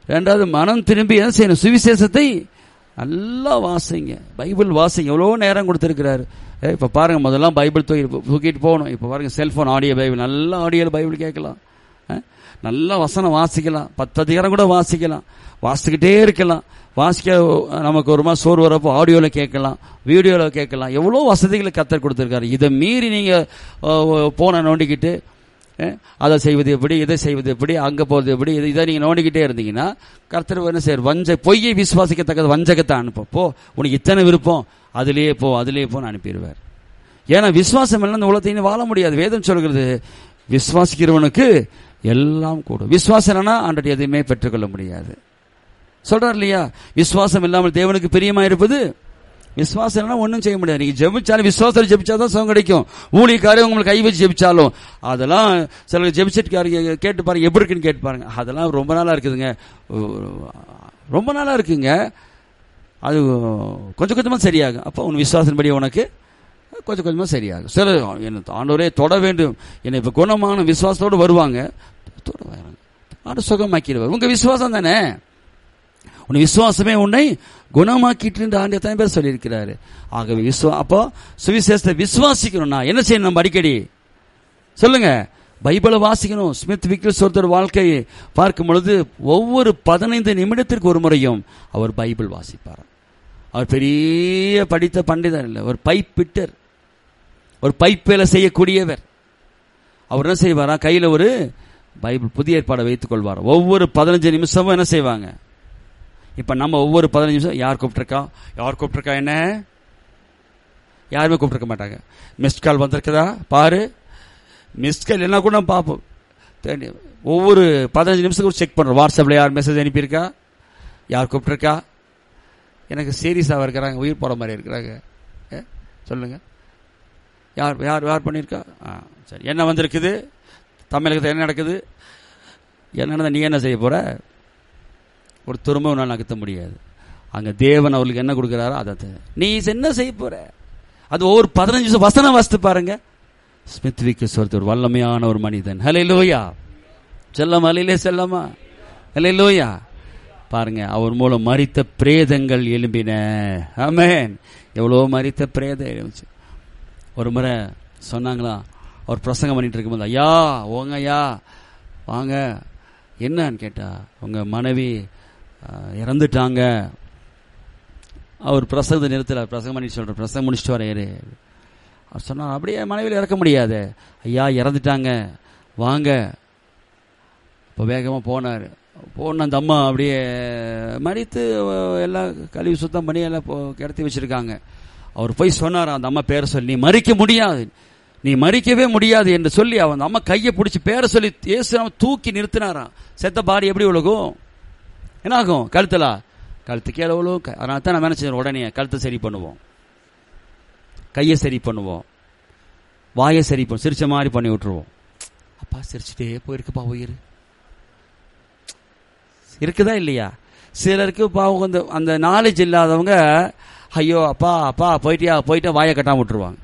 ரெண்டாவது மனம் திரும்பி என்ன செய்யணும் சுவிசேஷத்தை நல்லா வாசிங்க பைபிள் வாசிங்க எவ்வளோ நேரம் கொடுத்துருக்கிறாரு ஏ, இப்ப பாருங்க முதல்ல பைபிள் தூக்கி தூக்கிட்டு போகணும் இப்ப பாருங்க செல்போன் ஆடியோ பைபிள் நல்ல ஆடியோ பைபிள் கேட்கலாம் அஹ், நல்லா வசனம் வாசிக்கலாம் பத்து அதிகாரம் கூட வாசிக்கலாம் வாசிக்கிட்டே இருக்கலாம் வாசிக்க நமக்கு ஒரு மாதிரி சோறு வரப்போ ஆடியோவில் கேட்கலாம் வீடியோவில் கேட்கலாம் எவ்வளோ வசதிகளை கத்தர் கொடுத்துருக்காரு இதை மீறி நீங்கள் போனை நோண்டிக்கிட்டு அஹ், அதை செய்வது எப்படி இதை செய்வது எப்படி அங்கே போகிறது எப்படி இது இதை நீங்கள் நோண்டிக்கிட்டே இருந்தீங்கன்னா கர்த்தர் என்ன செய்ய வஞ்ச பொய்யை விசுவாசிக்கத்தக்கது வஞ்சகத்தை அனுப்ப போ உனக்கு இத்தனை விருப்பம் அதுலேயே போ அதுலேயே போன்னு அனுப்பிடுவார் ஏன்னா விசுவாசம் இல்லை இந்த உலகத்தையும் வாழ முடியாது வேதம் சொல்கிறது விசுவாசிக்கிறவனுக்கு எல்லாம் கூடும் விசுவாசம் இல்லைன்னா ஆண்டடி எதையுமே பெற்றுக்கொள்ள முடியாது சொல்றார் இல்லையா விசுவாசம் இல்லாமல் தேவனுக்கு பிரியமா இருப்பது விசுவாசம் இல்லைன்னா ஒன்றும் செய்ய முடியாது நீங்க ஜெபிச்சாலும் விசுவாசத்தில் ஜெபிச்சாதான் சுகம் கிடைக்கும் ஊழியக்காரே உங்களுக்கு கை வச்சு ஜெபிச்சாலும் அதெல்லாம் சில ஜெபிச்சிட்டு கேட்டு பாருங்க எப்படி இருக்குன்னு கேட்டு பாருங்க அதெல்லாம் ரொம்ப நாளா இருக்குதுங்க ரொம்ப நாளா இருக்குங்க அது கொஞ்சம் கொஞ்சமா சரியாகும் அப்போ உன் விசுவாசத்தின்படி உனக்கு கொஞ்சம் கொஞ்சமா சரியாகும் சில என்ன ஆண்டவரே தொட வேண்டும் என்னை இப்ப குணமான விசுவாசத்தோடு வருவாங்க தொட வராங்க ஆண்டு சுகமாக்கிடுவார் உங்க விசுவாசம் தானே உன் விசுவாசமே உன்னை குணமாக்கிட்டு என்று ஆண்டு எத்தனை பேர் சொல்லியிருக்கிறாரு ஆகவே விசுவா அப்போ சுவிசேஷத்தை விசுவாசிக்கணும்னா என்ன செய்யணும் நம்ம அடிக்கடி சொல்லுங்க பைபிளை வாசிக்கணும் ஸ்மித் விக்கில்ஸ் ஒருத்தர் வாழ்க்கையை பார்க்கும் பொழுது ஒவ்வொரு பதினைந்து நிமிடத்திற்கு ஒரு முறையும் அவர் பைபிள் வாசிப்பார் அவர் பெரிய படித்த பண்டிதர் இல்லை ஒரு பைப் பிட்டர் ஒரு பைப் வேலை செய்யக்கூடியவர் அவர் என்ன செய்வாரா கையில் ஒரு பைபிள் புதிய ஏற்பாடை வைத்துக் கொள்வார் ஒவ்வொரு பதினஞ்சு நிமிஷமும் என்ன செய்வாங்க இப்ப நம்ம ஒவ்வொரு பதினஞ்சு நிமிஷம் யார் கூப்பிட்டுருக்கா யார் கூப்பிட்டுருக்கா என்ன யாருமே கூப்பிட்டுருக்க மாட்டாங்க மிஸ்ட் கால் வந்திருக்குதா பாரு மிஸ்ட் கால் என்ன கூட நம்ம பார்ப்போம் தேடி- ஒவ்வொரு பதினஞ்சு நிமிஷத்துக்கு செக் பண்றோம் வாட்ஸ்அப்ல யார் மெசேஜ் அனுப்பியிருக்கா யார் கூப்பிட்டுருக்கா எனக்கு சீரியஸாக இருக்கிறாங்க உயிர் போற மாதிரி இருக்கிறாங்க ஏ, சொல்லுங்க யார் யார் யார் பண்ணியிருக்கா ஆ சரி என்ன வந்திருக்குது தமிழகத்தில் என்ன நடக்குது என்ன நடந்தா நீ என்ன செய்ய போற ஒரு துரும்ப உன்னால் நகர்த்த முடியாது அங்க தேவன் அவர்களுக்கு என்ன கொடுக்குறாரோ அதை த- நீ என்ன செய்ய போற அது ஒவ்வொரு பதினஞ்சு நிமிஷம் வசனம் வாசித்து பாருங்க ஸ்மித் விக்கஸ் ஒருத்தர் வல்லமையான ஒரு மனிதன் ஹலே லோயா செல்லம் அலையிலே செல்லமா ஹலே லோயா பாருங்க அவர் மூலம் மரித்த பிரேதங்கள் எழும்பின ஆமென் எவ்வளோ மரித்த பிரேதம் எழுந்துச்சு ஒரு முறை சொன்னாங்களா அவர் பிரசங்கம் பண்ணிட்டு இருக்கும்போது ஐயா ஓங்க ஐயா வாங்க என்னன்னு கேட்டா உங்க மனைவி அஹ், இறந்துட்டாங்க அவர் பிரசங்கத்தை நிறுத்தல பிரசங்கம் பண்ணி சொல்ற பிரசங்கம் முடிச்சுட்டு வரையாரு அவர் சொன்னார் அப்படியே மனைவியில் இறக்க முடியாது ஐயா இறந்துட்டாங்க வாங்க இப்போ வேகமாக போனார் போன அந்த அம்மா அப்படியே மடித்து அஹ், எல்லாம் கழுவி சுத்தம் பண்ணி எல்லாம் போ- கிடத்தி வச்சிருக்காங்க அவர் போய் சொன்னார் அந்த அம்மா பேரை சொல்லி நீ மறிக்க முடியாது நீ மறிக்கவே முடியாது என்று சொல்லி அவன் அந்த அம்மா கையை பிடிச்சி பேரை சொல்லி இயேசு நாம தூக்கி நிறுத்தினாராம் செத்த பாடி எப்படி விழுகும் என்ன ஆகும் கழுத்தலா கழுத்து கீழே விழுவும் க- அதனால தான் நம்ம என்ன செய்யணும் உடனே கழுத்தை சரி பண்ணுவோம் கையை சரி பண்ணுவோம் வாயை சரி பண்ணுவோம் சிரிச்ச மாதிரி பண்ணி விட்டுருவோம் அப்பா சிரிச்சுட்டே போயிருக்குப்பா உயிர் இருக்குதா இல்லையா சிலருக்கு பாவம் அந்த அந்த நாலேஜ் இல்லாதவங்க ஐயோ அப்பா அப்பா போயிட்டியா போயிட்டா வாயை கட்டாம விட்டுருவாங்க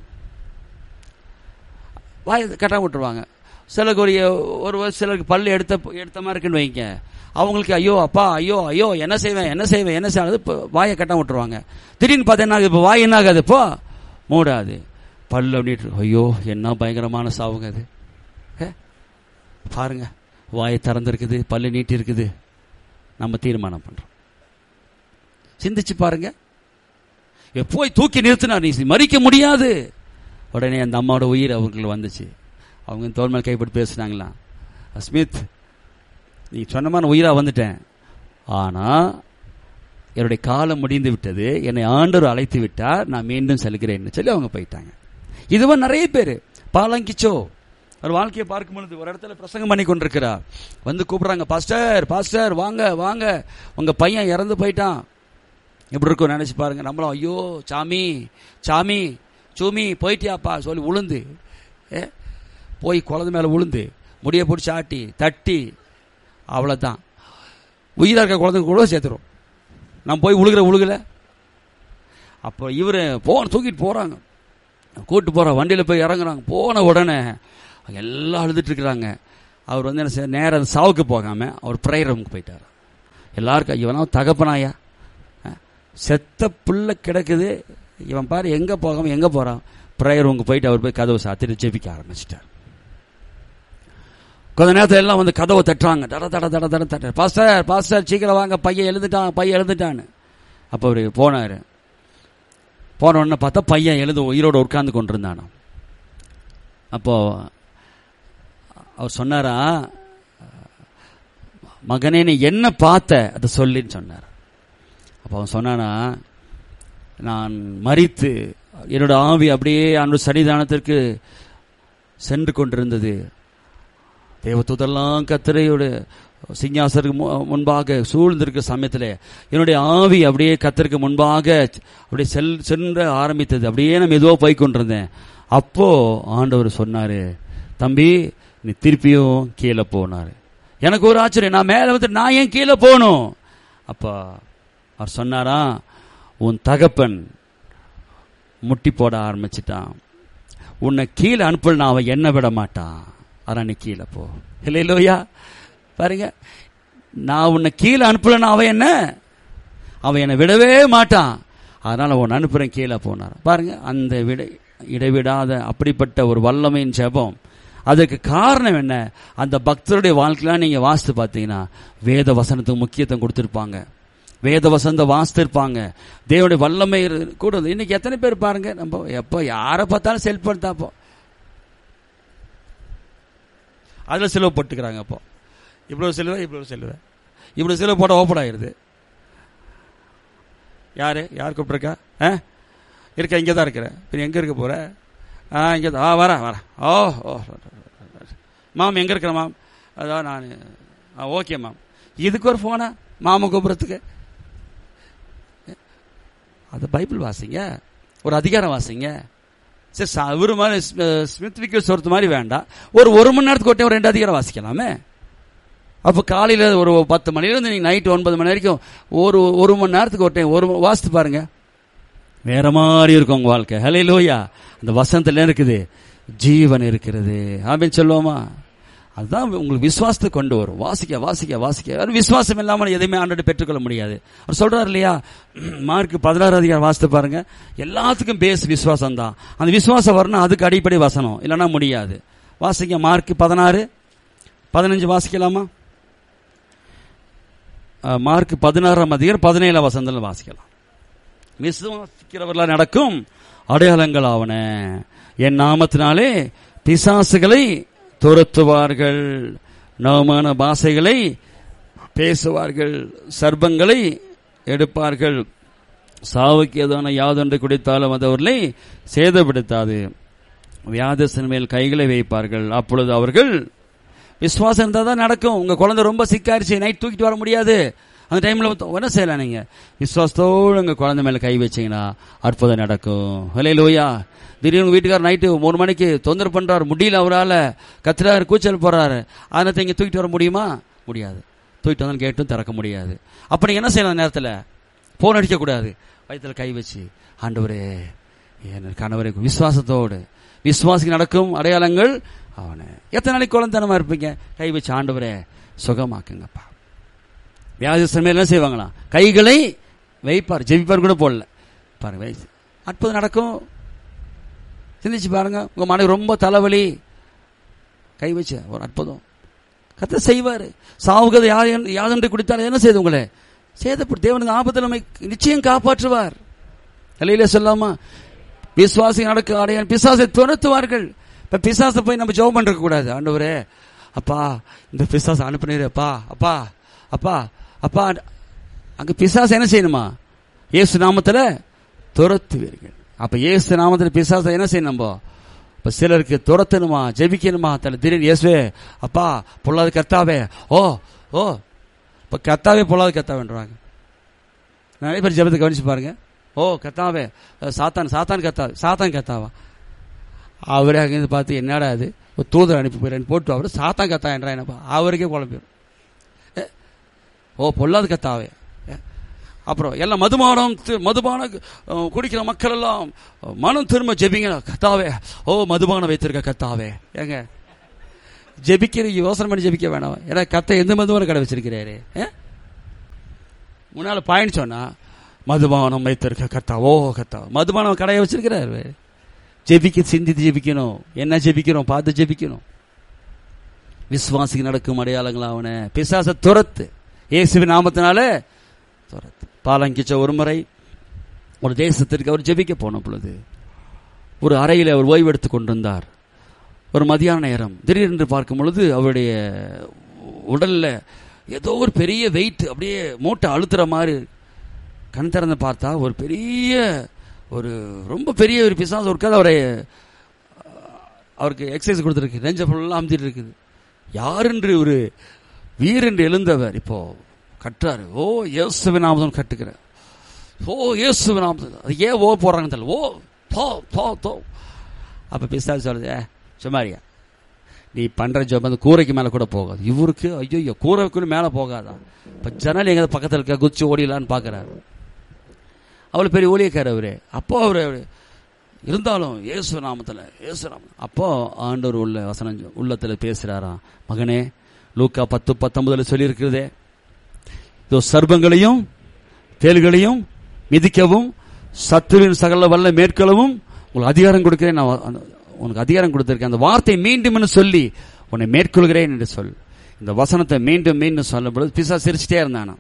வாயை கட்டாம விட்டுருவாங்க சிலருக்கு ஒரு ஒரு ஒரு சிலருக்கு பல்லு எடுத்த எடுத்த மாதிரி இருக்குன்னு வைங்க அவங்களுக்கு ஐயோ அப்பா ஐயோ ஐயோ என்ன செய்வேன் என்ன செய்வேன் என்ன செய்வது இப்போ வாயை கட்டாம விட்டுருவாங்க திடீர்னு பார்த்தா என்ன ஆகுது இப்போ வாய் என்ன ஆகாது இப்போ மூடாது பல்லு அப்படின்ட்டு ஐயோ என்ன பயங்கரமான சாவுங்க அது ஏ, பாருங்க வாயை திறந்திருக்குது பல்லு நீட்டி இருக்குது நம்ம தீர்மானம் பண்றோம் சிந்திச்சு பாருங்க இவ போய் தூக்கி நிறுத்தினார் நீ மறிக்க முடியாது உடனே அந்த அம்மாவோட உயிர் அவங்களுக்கு வந்துச்சு அவங்க தோல் மேல் கைப்பட்டு பேசுனாங்களாம் ஸ்மித் நீ சொன்ன மாதிரி நான் உயிரா வந்துட்டேன் ஆனா என்னுடைய காலம் முடிந்து விட்டது என்னை ஆண்டவர் அழைத்து விட்டார் நான் மீண்டும் செல்கிறேன்னு சொல்லி அவங்க போயிட்டாங்க இதுவா நிறைய பேர் பாலங்கிச்சோ ஒரு வாழ்க்கையை பார்க்கும் பொழுது ஒரு இடத்துல பிரசங்கம் பண்ணி கொண்டிருக்கிறார் வந்து கூப்பிடுறாங்க பாஸ்டர் பாஸ்டர் வாங்க வாங்க உங்க பையன் இறந்து போயிட்டான் எப்படி இருக்கும் நினைச்சு பாருங்க நம்மளும் ஐயோ சாமி சாமி சூமி போயிட்டியாப்பா சொல்லி உளுந்து ஏ போய் குழந்தை மேல உளுந்து முடிய பிடிச்சி ஆட்டி தட்டி அவ்வளவுதான் உயிரா இருக்க குழந்தைங்க கூட சேர்த்துரும் நம்ம போய் உழுகிற உழுகல அப்போ இவரு போன தூக்கிட்டு போறாங்க கூட்டு போற வண்டியில போய் இறங்குறாங்க போன உடனே எல்லாம் அழுதுட்டு இருக்கிறாங்க அவர் வந்து என்ன செய்ய நேரம் சாவுக்கு போகாம அவர் ப்ரேயர் ரூமுக்கு போயிட்டார் எல்லாருக்கும் இவனா தகப்பனாயா அஹ், செத்த புள்ள கிடக்குது இவன் பாரு எங்க போகாம எங்க போறான் ப்ரேயர் உங்க போயிட்டு அவர் போய் கதவை சாத்திட்டு ஜெபிக்க ஆரம்பிச்சிட்டார் கொஞ்ச நேரத்துல எல்லாம் வந்து கதவை தட்டுறாங்க தட தட தட தட தட்ட பாஸ்டர் பாஸ்டர் சீக்கிரம் வாங்க பையன் எழுந்துட்டான் பையன் எழுந்துட்டான்னு அப்போ அவர் போனாரு போன உடனே பார்த்தா பையன் எழுந்து உயிரோட உட்கார்ந்து கொண்டிருந்தானோ அப்போ அவர் சொன்னாரா மகனே நீ என்ன பார்த்த அதை சொல்லின்னு சொன்னார் அப்போ அவன் சொன்னானா நான் மறித்து என்னோட ஆவி அப்படியே அந்த சன்னிதானத்திற்கு சென்று கொண்டிருந்தது தேவதூதெல்லாம் கத்திரையோட சிங்காசருக்கு மு- முன்பாக சூழ்ந்திருக்க சமயத்தில் என்னுடைய ஆவி அப்படியே கத்தருக்கு முன்பாக அப்படியே செல் சென்ற ஆரம்பித்தது அப்படியே நான் மெதுவாக போய் கொண்டிருந்தேன் அப்போ ஆண்டவர் சொன்னாரு தம்பி நீ திருப்பியும் கீழே போனாரு எனக்கு ஒரு ஆச்சரியம் நான் மேலே வந்து நான் ஏன் கீழே போகணும் அப்போ அவர் சொன்னாரா உன் தகப்பன் முட்டி போட ஆரம்பிச்சிட்டான் உன்னை கீழே அனுப்பலனா அவன் என்ன விட மாட்டான் அதான் நீ கீழே போ இல்லையிலோயா பாருங்க நான் உன்னை கீழே அனுப்பலனா அவன் என்ன அவன் என்னை விடவே மாட்டான் அதனால உன்னை அனுப்புறேன் கீழே போனார் பாருங்க அந்த விட இடைவிடாத அப்படிப்பட்ட ஒரு வல்லமையின் ஜெபம் அதுக்கு காரணம் என்ன அந்த பக்தருடைய வாழ்க்கையெல்லாம் நீங்க வாசித்து பார்த்தீங்கன்னா வேத வசனத்துக்கு முக்கியத்துவம் கொடுத்திருப்பாங்க வேத வசந்த வாசித்திருப்பாங்க தேவனுடைய வல்லமை இரு- கூட இருந்து. இன்னைக்கு எத்தனை பேர் பாருங்க நம்ம எப்போ யாரை பார்த்தாலும் செல்போன் தாப்போ அதுல செலவு போட்டுக்கிறாங்க அப்போ இவ்வளவு செலவு இவ்வளவு செலவு இவ்வளவு செலவு போட ஓப்பன் ஆயிருது யாரு யார் கூப்பிட்டுருக்கா ஆ இருக்க இங்கே தான் இருக்கிற பின் எங்கே இருக்க போற ஆ இங்கே ஆ வரேன் வரேன் ஓ ஓ மாம் எங்கே இருக்கிற மாம் அதான் நான் ஆ ஓகே மேம் இதுக்கு ஒரு ஃபோனா மாமா கூப்பிட்றதுக்கு அது பைபிள் வாசிங்க ஒரு அதிகாரம் வாசிங்க சரி ச- இவரு மாதிரி ஸ்மி- ஸ்மித் விக்கல் சொல்றது மாதிரி வேண்டாம் ஒரு ஒரு மணி நேரத்துக்கு ஒட்டே ஒரு ரெண்டு அதிகாரம் வாசிக்கலாமே அப்போ காலையில் ஒரு பத்து மணிலேருந்து நீங்கள் நைட்டு ஒன்பது மணி வரைக்கும் ஒரு ஒரு மணி நேரத்துக்கு ஒட்டே ஒரு ம- வாசித்து பாருங்க வேற மாதிரி இருக்கும் உங்க வாழ்க்கை ஹலே லோயா அந்த வசனத்துல இருக்குது ஜீவன் இருக்கிறது அப்படின்னு சொல்லுவோமா அதுதான் உங்களுக்கு விசுவாசத்தை கொண்டு வரும் வாசிக்க வாசிக்க வாசிக்க அது விசுவாசம் இல்லாமல் எதையுமே ஆண்டோட பெற்றுக்கொள்ள முடியாது அவர் சொல்றாரு இல்லையா மார்க் பதினாறு அதிகாரம் வாசித்து பாருங்க எல்லாத்துக்கும் பேஸ் விசுவாசம் தான் அந்த விசுவாசம் வரணும் அதுக்கு அடிப்படை வசனம் இல்லைன்னா முடியாது வாசிக்க மார்க் பதினாறு பதினஞ்சு வாசிக்கலாமா அஹ், மார்க் பதினாறாம் அதிகாரம் பதினேழாம் வசனத்தில் வாசிக்கலாம் விசுவாசிக்கிறவர்களால் நடக்கும் அடையாளங்கள் ஆவன என் நாமத்தினாலே பிசாசுகளை துரத்துவார்கள் நவமான பாஷைகளை பேசுவார்கள் சர்ப்பங்களை எடுப்பார்கள் சாவுக்கு ஏதான யாதொன்று குடித்தாலும் அது அவர்களை சேதப்படுத்தாது வியாதசன் மேல் கைகளை வைப்பார்கள் அப்பொழுது அவர்கள் விசுவாசம் இருந்தால் தான் நடக்கும் உங்க குழந்தை ரொம்ப சிக்காரிச்சு நைட் தூக்கிட்டு வர முடியாது அந்த டைம்ல வந்து என்ன செய்யலாம் நீங்க விசுவாசத்தோடு உங்க குழந்தை மேல கை வச்சீங்கன்னா அற்புதம் நடக்கும் ஹலே லோயா திடீர்னு உங்க வீட்டுக்காரர் நைட்டு மூணு மணிக்கு தொந்தரவு பண்றாரு முடியல அவரால கத்துறாரு கூச்சல் போறாரு அதனால இங்க தூக்கிட்டு வர முடியுமா முடியாது தூக்கிட்டு வந்தாலும் கேட்டும் திறக்க முடியாது அப்ப நீங்க என்ன செய்யலாம் அந்த நேரத்துல போன் அடிக்க கூடாது வயித்துல கை வச்சு ஆண்டவரே என் கணவரை விசுவாசத்தோடு விசுவாசிக்கு நடக்கும் அடையாளங்கள் அவனு எத்தனை நாளைக்கு குழந்தனமா இருப்பீங்க கை வச்சு ஆண்டவரே சுகமாக்குங்கப்பா வியாதிஸ்தமே என்ன செய்வாங்களாம் கைகளை வைப்பார் ஜெபிப்பார் கூட போடல பாருங்க வை- அற்புதம் நடக்கும் சிந்திச்சு பாருங்க உங்க மனைவி ரொம்ப தலைவலி கை வச்சு ஒரு அற்புதம் கத்த செய்வார் சாவுகதை யார் யாதென்று குடித்தால் என்ன செய்து உங்களை சேதப்பட்டு தேவனுக்கு ஆபத்தில் நம்மை நிச்சயம் காப்பாற்றுவார் நிலையில சொல்லாமா விசுவாசி நடக்க அடையான் பிசாசை துரத்துவார்கள் இப்ப பிசாசை போய் நம்ம ஜெபம் பண்ற கூடாது ஆண்டவரே அப்பா இந்த பிசாசை அனுப்பினீரு அப்பா அப்பா அப்பா அப்பா அங்க பிசாசு என்ன செய்யணுமா இயேசு நாமத்துல துரத்துவீர்கள் அப்ப இயேசு நாமத்துல பிசாசை என்ன செய்யணும் நம்ம இப்ப சிலருக்கு துரத்தணுமா ஜெபிக்கணுமா தலை திடீர்னு இயேசுவே அப்பா பொல்லாத கர்த்தாவே ஓ ஓ இப்ப கர்த்தாவே பொல்லாத கர்த்தாவேன்றாங்க நிறைய பேர் ஜெபத்தை கவனிச்சு பாருங்க ஓ கத்தாவே சாத்தான் சாத்தான் கத்தா சாத்தான் கத்தாவா அவரே அங்கிருந்து பார்த்து என்னடா அது ஒரு தூதர் அனுப்பி போயிறேன் போட்டு அவர் சாத்தான் கத்தா என்றா என்னப்பா அவருக்கே குழம்பிடும் ஏ, ஓ பொல்லாத கத்தாவே ஏ, அப்புறம் எல்லாம் மதுபானம் தி- மதுபானம் அஹ், குடிக்கிற மக்கள் எல்லாம் அஹ், மனம் திரும்ப ஜெபிங்க கத்தாவே ஓ மதுபானம் வைத்திருக்க கத்தாவே ஏங்க ஜெபிக்கிற யோசனை பண்ணி ஜெபிக்க வேணாம் ஏன்னா கத்த எந்த மதுபானம் கடை வச்சிருக்கிறாரு ஏ? முன்னால பாயிண்ட் சொன்னா மதுபானம் வைத்திருக்க கத்தா ஓ கத்தா மதுபானம் கடையை வச்சிருக்கிறாரு ஜெபிக்க சிந்தித்து ஜெபிக்கணும் என்ன ஜெபிக்கிறோம் பார்த்து ஜெபிக்கணும் விசுவாசிக்கு நடக்கும் அடையாளங்கள் அவன பிசாச துரத்து இயேசுவின் நாமத்தினால துரத்து பாலங்கிச்ச ஒரு முறை ஒரு தேசத்திற்கு அவர் ஜெபிக்க போன பொழுது ஒரு அறையில் அவர் ஓய்வு எடுத்துக் கொண்டிருந்தார் ஒரு மதியான நேரம் திடீரென்று பார்க்கும் பொழுது அவருடைய உடல்ல ஏதோ ஒரு பெரிய வெயிட் அப்படியே மூட்டை அழுத்துற மாதிரி கண் திறந்து பார்த்தா ஒரு பெரிய ஒரு ரொம்ப பெரிய ஒரு பிசாசு இருக்காது அவரை அவருக்கு எக்ஸசைஸ் கொடுத்துருக்கு நெஞ்ச ஃபுல்லாக அமுத்திட்டு இருக்குது யார் என்று ஒரு வீரென்று எழுந்தவர் இப்போ கட்டுறாரு ஓ இயேசுவி நாமதம் கட்டுக்கிறார் ஓ இயேசுவி நாமதம் அது ஏன் ஓ போடுறாங்கன்னு தெரியல ஓ தோ தோ தோ அப்போ பிசாசு சொல்லுது "ஏ, சும்மாரியா நீ பண்ற ஜோப் அந்த கூரைக்கு மேல கூட போகாது இவருக்கு ஐயோ கூரைக்குள்ள மேல போகாதா இப்ப ஜன்னல் எங்க பக்கத்துல இருக்க குச்சி ஓடிடலான்னு பாக்குறாரு அவ்வளவு பெரிய ஊழியக்கார் அவரு அப்போ அவரு இருந்தாலும் இயேசு நாமத்துல இயேசு நாமம் அப்போ ஆண்டவர் உள்ள வசனம் சொ- உள்ளத்துல பேசுறாராம் மகனே லூக்கா பத்து பத்தொன்பதுல சொல்லியிருக்கிறதே இதோ சர்பங்களையும் தேள்களையும் மிதிக்கவும் சத்துருவின் சகல வல்ல மேற்கொள்ளவும் உங்களுக்கு அதிகாரம் கொடுக்கிறேன் நான் அந்த- உனக்கு அதிகாரம் கொடுத்திருக்கேன் அந்த வார்த்தை மீண்டும் சொல்லி உன்னை மேற்கொள்கிறேன் என்று சொல் இந்த வசனத்தை மீண்டும் மீண்டும் சொல்லும் பொழுது பிசா சிரிச்சிட்டே இருந்தானா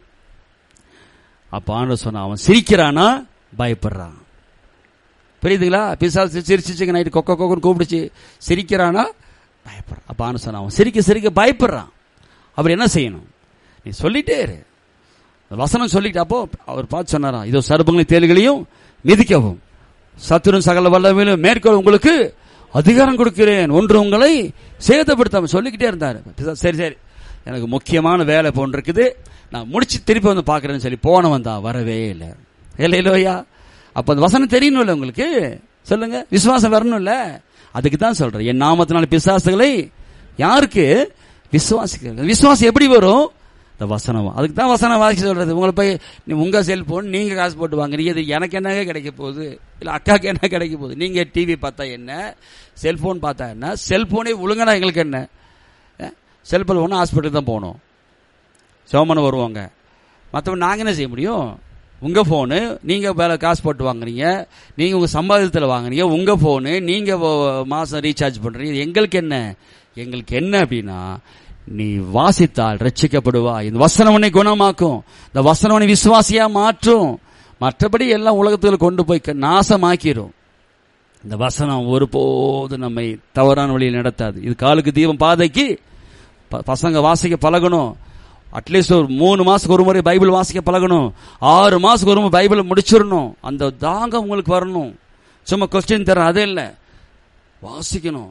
அப்ப ஆண்டவர் சொன்னா அவன் சிரிக்கிறானா பயப்படுறான் புரியுதுங்களா பிசாசு சிரிச்சிச்சுங்க நைட்டு கொக்க கொக்கன்னு கூப்பிடுச்சு சிரிக்கிறானா பயப்படுறான் அப்ப ஆண்டவர் சொன்னா அவன் சிரிக்க சிரிக்க பயப்படுறான் அவர் என்ன செய்யணும் நீ சொல்லிட்டே இரு அந்த வசனம் சொல்லிட்டு அப்போ அவர் பார்த்து சொன்னாராம் இதோ சர்பங்களையும் தேல்களையும் மிதிக்கவும் சத்துரும் சகல வல்லமையிலும் மேற்கொள் உங்களுக்கு அதிகாரம் கொடுக்கிறேன் ஒன்று உங்களை சேதப்படுத்தாம சொல்லிக்கிட்டே இருந்தார் பிசா, சரி சரி எனக்கு முக்கியமான வேலை போன்று இருக்குது நான் முடிச்சு திருப்பி வந்து பார்க்கறேன்னு சொல்லி போனவன் தான் வரவே இல்லை இல்லை இல்லையா அப்ப அந்த வசனம் தெரியணும்ல உங்களுக்கு சொல்லுங்க விசுவாசம் வரணும்ல அதுக்கு தான் சொல்றேன் என் நாமத்தினால பிசாசுகளை யாருக்கு விசுவாசிக்கிறது விசுவாசம் எப்படி வரும் இந்த வசனம் அதுக்கு தான் வசனம் வாசிக்க சொல்றது உங்களை போய் நீ உங்க செல்போன் நீங்க காசு போட்டு வாங்குறீங்க இது எனக்கு என்னங்க கிடைக்க போகுது இல்ல அக்காக்கு என்ன கிடைக்க போகுது நீங்க டிவி பார்த்தா என்ன செல்போன் பார்த்தா என்ன செல்போனே ஒழுங்கனா எங்களுக்கு என்ன செல்போன் ஒன்றும் ஹாஸ்பிட்டல் தான் போகணும் சிவமனு வருவாங்க மற்றவங்க நாங்கள் என்ன செய்ய முடியும் உங்கள் ஃபோனு நீங்கள் வேலை காசு போட்டு வாங்குறீங்க நீங்கள் உங்கள் சம்பாதியத்தில் வாங்குறீங்க உங்கள் ஃபோனு நீங்கள் மாதம் ரீசார்ஜ் பண்ணுறீங்க எங்களுக்கு என்ன எங்களுக்கு என்ன அப்படின்னா நீ வாசித்தால் ரட்சிக்கப்படுவா இந்த வசனம் உன்னை குணமாக்கும் இந்த வசனம் உன்னை விசுவாசியா மாற்றும் மற்றபடி எல்லாம் உலகத்துல கொண்டு போய் க- நாசமாக்கிரும் இந்த வசனம் ஒருபோது நம்மை தவறான வழியில் நடத்தாது இது காலுக்கு தீபம் பாதைக்கு ப- பசங்க வாசிக்க பழகணும் அட்லீஸ்ட் ஒரு மூணு மாசத்துக்கு ஒரு முறை பைபிள் வாசிக்க பழகணும் ஆறு மாசத்துக்கு ஒரு முறை பைபிளை முடிச்சிடணும் அந்த தாகம் உங்களுக்கு வரணும் சும்மா கொஸ்டின் தரேன் அதே இல்லை வாசிக்கணும்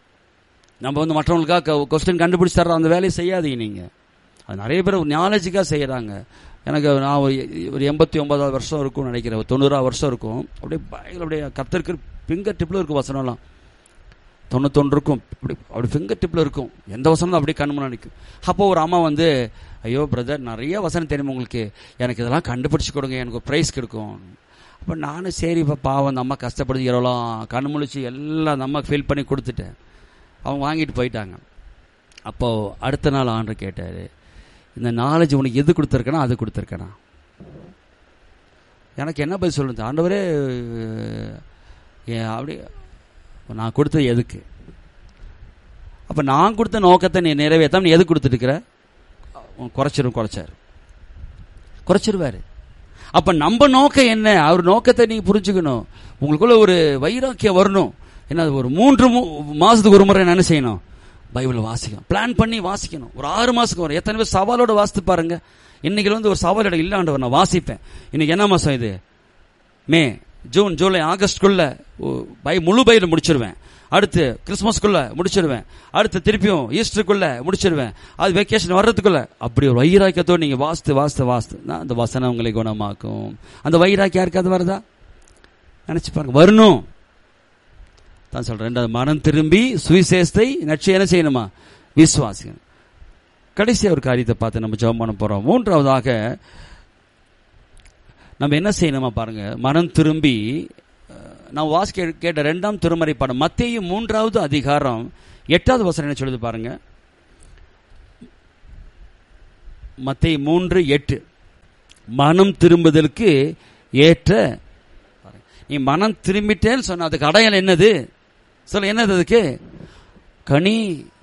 நம்ம வந்து மற்றவங்களுக்காக கொஸ்டின் கண்டுபிடிச்சு தர்ற அந்த வேலையை செய்யாதீங்க நீங்க அது நிறைய பேர் நாலேஜுக்காக செய்யறாங்க எனக்கு நான் ஒரு ஒரு எண்பத்தி ஒன்பதாவது வருஷம் இருக்கும்னு நினைக்கிறேன் ஒரு தொண்ணூறாவது வருஷம் இருக்கும் அப்படியே பயங்கர அப்படியே கத்திருக்கு பிங்கர் டிப்ல இருக்கும் வசனம்லாம் தொண்ணூத்தொன்று இருக்கும் அப்படி அப்படி ஃபிங்கர் டிப்பில் இருக்கும் எந்த வசனம் அப்படியே கண் முன்னாடி நிற்கும் அப்போ ஒரு அம்மா வந்து ஐயோ பிரதர் நிறைய வசனம் தெரியும் உங்களுக்கு எனக்கு இதெல்லாம் கண்டுபிடிச்சு கொடுங்க எனக்கு ஒரு ப்ரைஸ் கிடைக்கும் அப்போ நானும் சரி இப்போ பாவம் அந்த அம்மா கஷ்டப்படுது இரவலாம் கண் முழிச்சு எல்லாம் அந்த அம்மாக்கு ஃபில் பண்ணி கொடுத்துட்டேன் அவங்க வாங்கிட்டு போயிட்டாங்க அப்போ அடுத்த நாள் ஆண்டர் கேட்டார் இந்த நாலேஜ் உனக்கு எது கொடுத்துருக்கனா அது கொடுத்துருக்கனா எனக்கு என்ன பதில் சொல்லுது ஆண்டவரே ஏன் அப்படி நான் கொடுத்தது எதுக்கு அப்ப நான் கொடுத்த நோக்கத்தை நீ நிறைவேற்றாம நீ எது கொடுத்துருக்கிற குறைச்சிரும் குறைச்சாரு குறைச்சிருவாரு அப்ப நம்ம நோக்கம் என்ன அவர் நோக்கத்தை நீங்க புரிஞ்சுக்கணும் உங்களுக்குள்ள ஒரு வைராக்கியம் வரணும் என்ன ஒரு மூன்று மு- மாசத்துக்கு ஒரு முறை என்ன செய்யணும் பைபிளை வாசிக்கணும் பிளான் பண்ணி வாசிக்கணும் ஒரு ஆறு மாசத்துக்கு வரும் எத்தனை பேர் சவாலோட வாசித்து பாருங்க இன்னைக்கு வந்து ஒரு சவாலோட இல்லாண்டவர் நான் வாசிப்பேன் இன்னைக்கு என்ன மாசம் இது மே ஜூன் ஜூலை ஆகஸ்ட்குள்ள ஒ- பை முழு பைபிள் முடிச்சிருவேன் அடுத்து கிறிஸ்மஸ்க்குள்ள முடிச்சிருவேன் அடுத்து திருப்பியும் ஈஸ்டருக்குள்ள முடிச்சிருவேன் அது வெக்கேஷன் வர்றதுக்குள்ள அப்படி ஒரு வைராக்கியத்தோடு நீங்க வாசித்து வாசித்து வாசித்து நான் அந்த வசனம் உங்களை குணமாக்கும் அந்த வைராக்கியம் யாருக்காவது வருதா நினைச்சு பாருங்க வரணும் தான் சொல்றேன் ரெண்டாவது மனம் திரும்பி சுவிசேஷத்தை நட்சி என்ன செய்யணுமா விசுவாசிக்கணும் கடைசி ஒரு காரியத்தை பார்த்து நம்ம ஜெபம் பண்ண போறோம் மூன்றாவதாக நம்ம என்ன செய்யணுமா பாருங்க மனம் திரும்பி அஹ், நான் வாசிக்க கேட்ட ரெண்டாம் திருமறை பாடம் மத்தேயு மூன்றாவது அதிகாரம் எட்டாவது வசனம் என்ன சொல்லுது பாருங்க மத்தேயு மூன்று எட்டு மனம் திரும்புதலுக்கு ஏற்ற நீ மனம் திரும்பிட்டேன்னு சொன்ன அதுக்கு அடையாளம் என்னது சொல்ல என்னது அதுக்கு கனி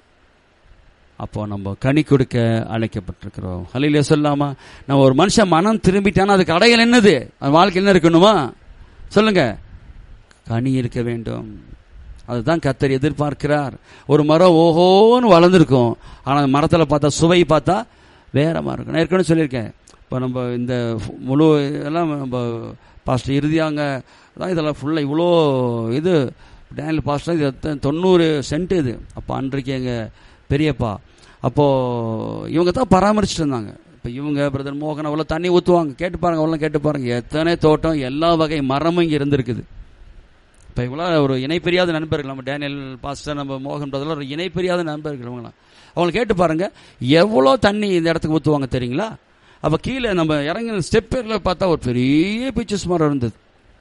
அப்போ நம்ம கனி கொடுக்க அழைக்கப்பட்டிருக்கிறோம் ஹலையில சொல்லாமா நம்ம ஒரு மனுஷன் மனம் திரும்பிட்டானா அதுக்கு அடையாளம் என்னது அவன் வாழ்க்கை என்ன இருக்கணுமா சொல்லுங்க கனி இருக்க வேண்டும் அதுதான் கத்தர் எதிர்பார்க்கிறார் ஒரு மரம் ஓஹோன்னு வளர்ந்துருக்கும் ஆனால் அந்த மரத்தில் பார்த்தா சுவை பார்த்தா வேற மாதிரி இருக்கும் நான் ஏற்கனவே சொல்லியிருக்கேன் இப்போ நம்ம இந்த முழு இதெல்லாம் நம்ம பாஸ்டர் இறுதியாங்க தான் இதெல்லாம் ஃபுல்லாக இவ்வளோ இது டேனியல் பாஸ்டர் இது எத்தனை- தொண்ணூறு சென்ட் இது அப்போ அன்றைக்கு எங்கள் பெரியப்பா அப்போது இவங்க தான் பராமரிச்சுட்டு இருந்தாங்க இப்போ இவங்க பிரதர் மோகன் அவ்வளோ தண்ணி ஊற்றுவாங்க கேட்டு பாருங்க அவ்வளோ கேட்டு பாருங்க எத்தனை தோட்டம் எல்லா வகை மரமும் இங்கே இருந்திருக்குது இப்போ இவங்களாம் ஒரு இணைப்பிரியாத நண்பர்கள் நம்ம டேனியல் பாஸ்டர் நம்ம மோகன் பிரதர்லாம் ஒரு இணைப்பிரியாத நண்பர்கள் இவங்களாம் அவங்களை கேட்டு பாருங்க எவ்வளோ தண்ணி இந்த இடத்துக்கு ஊற்றுவாங்க தெரியுங்களா அப்போ கீழே நம்ம இறங்கின ஸ்டெப்பில் பார்த்தா ஒரு பெரிய பீச்சஸ் மரம் இருந்தது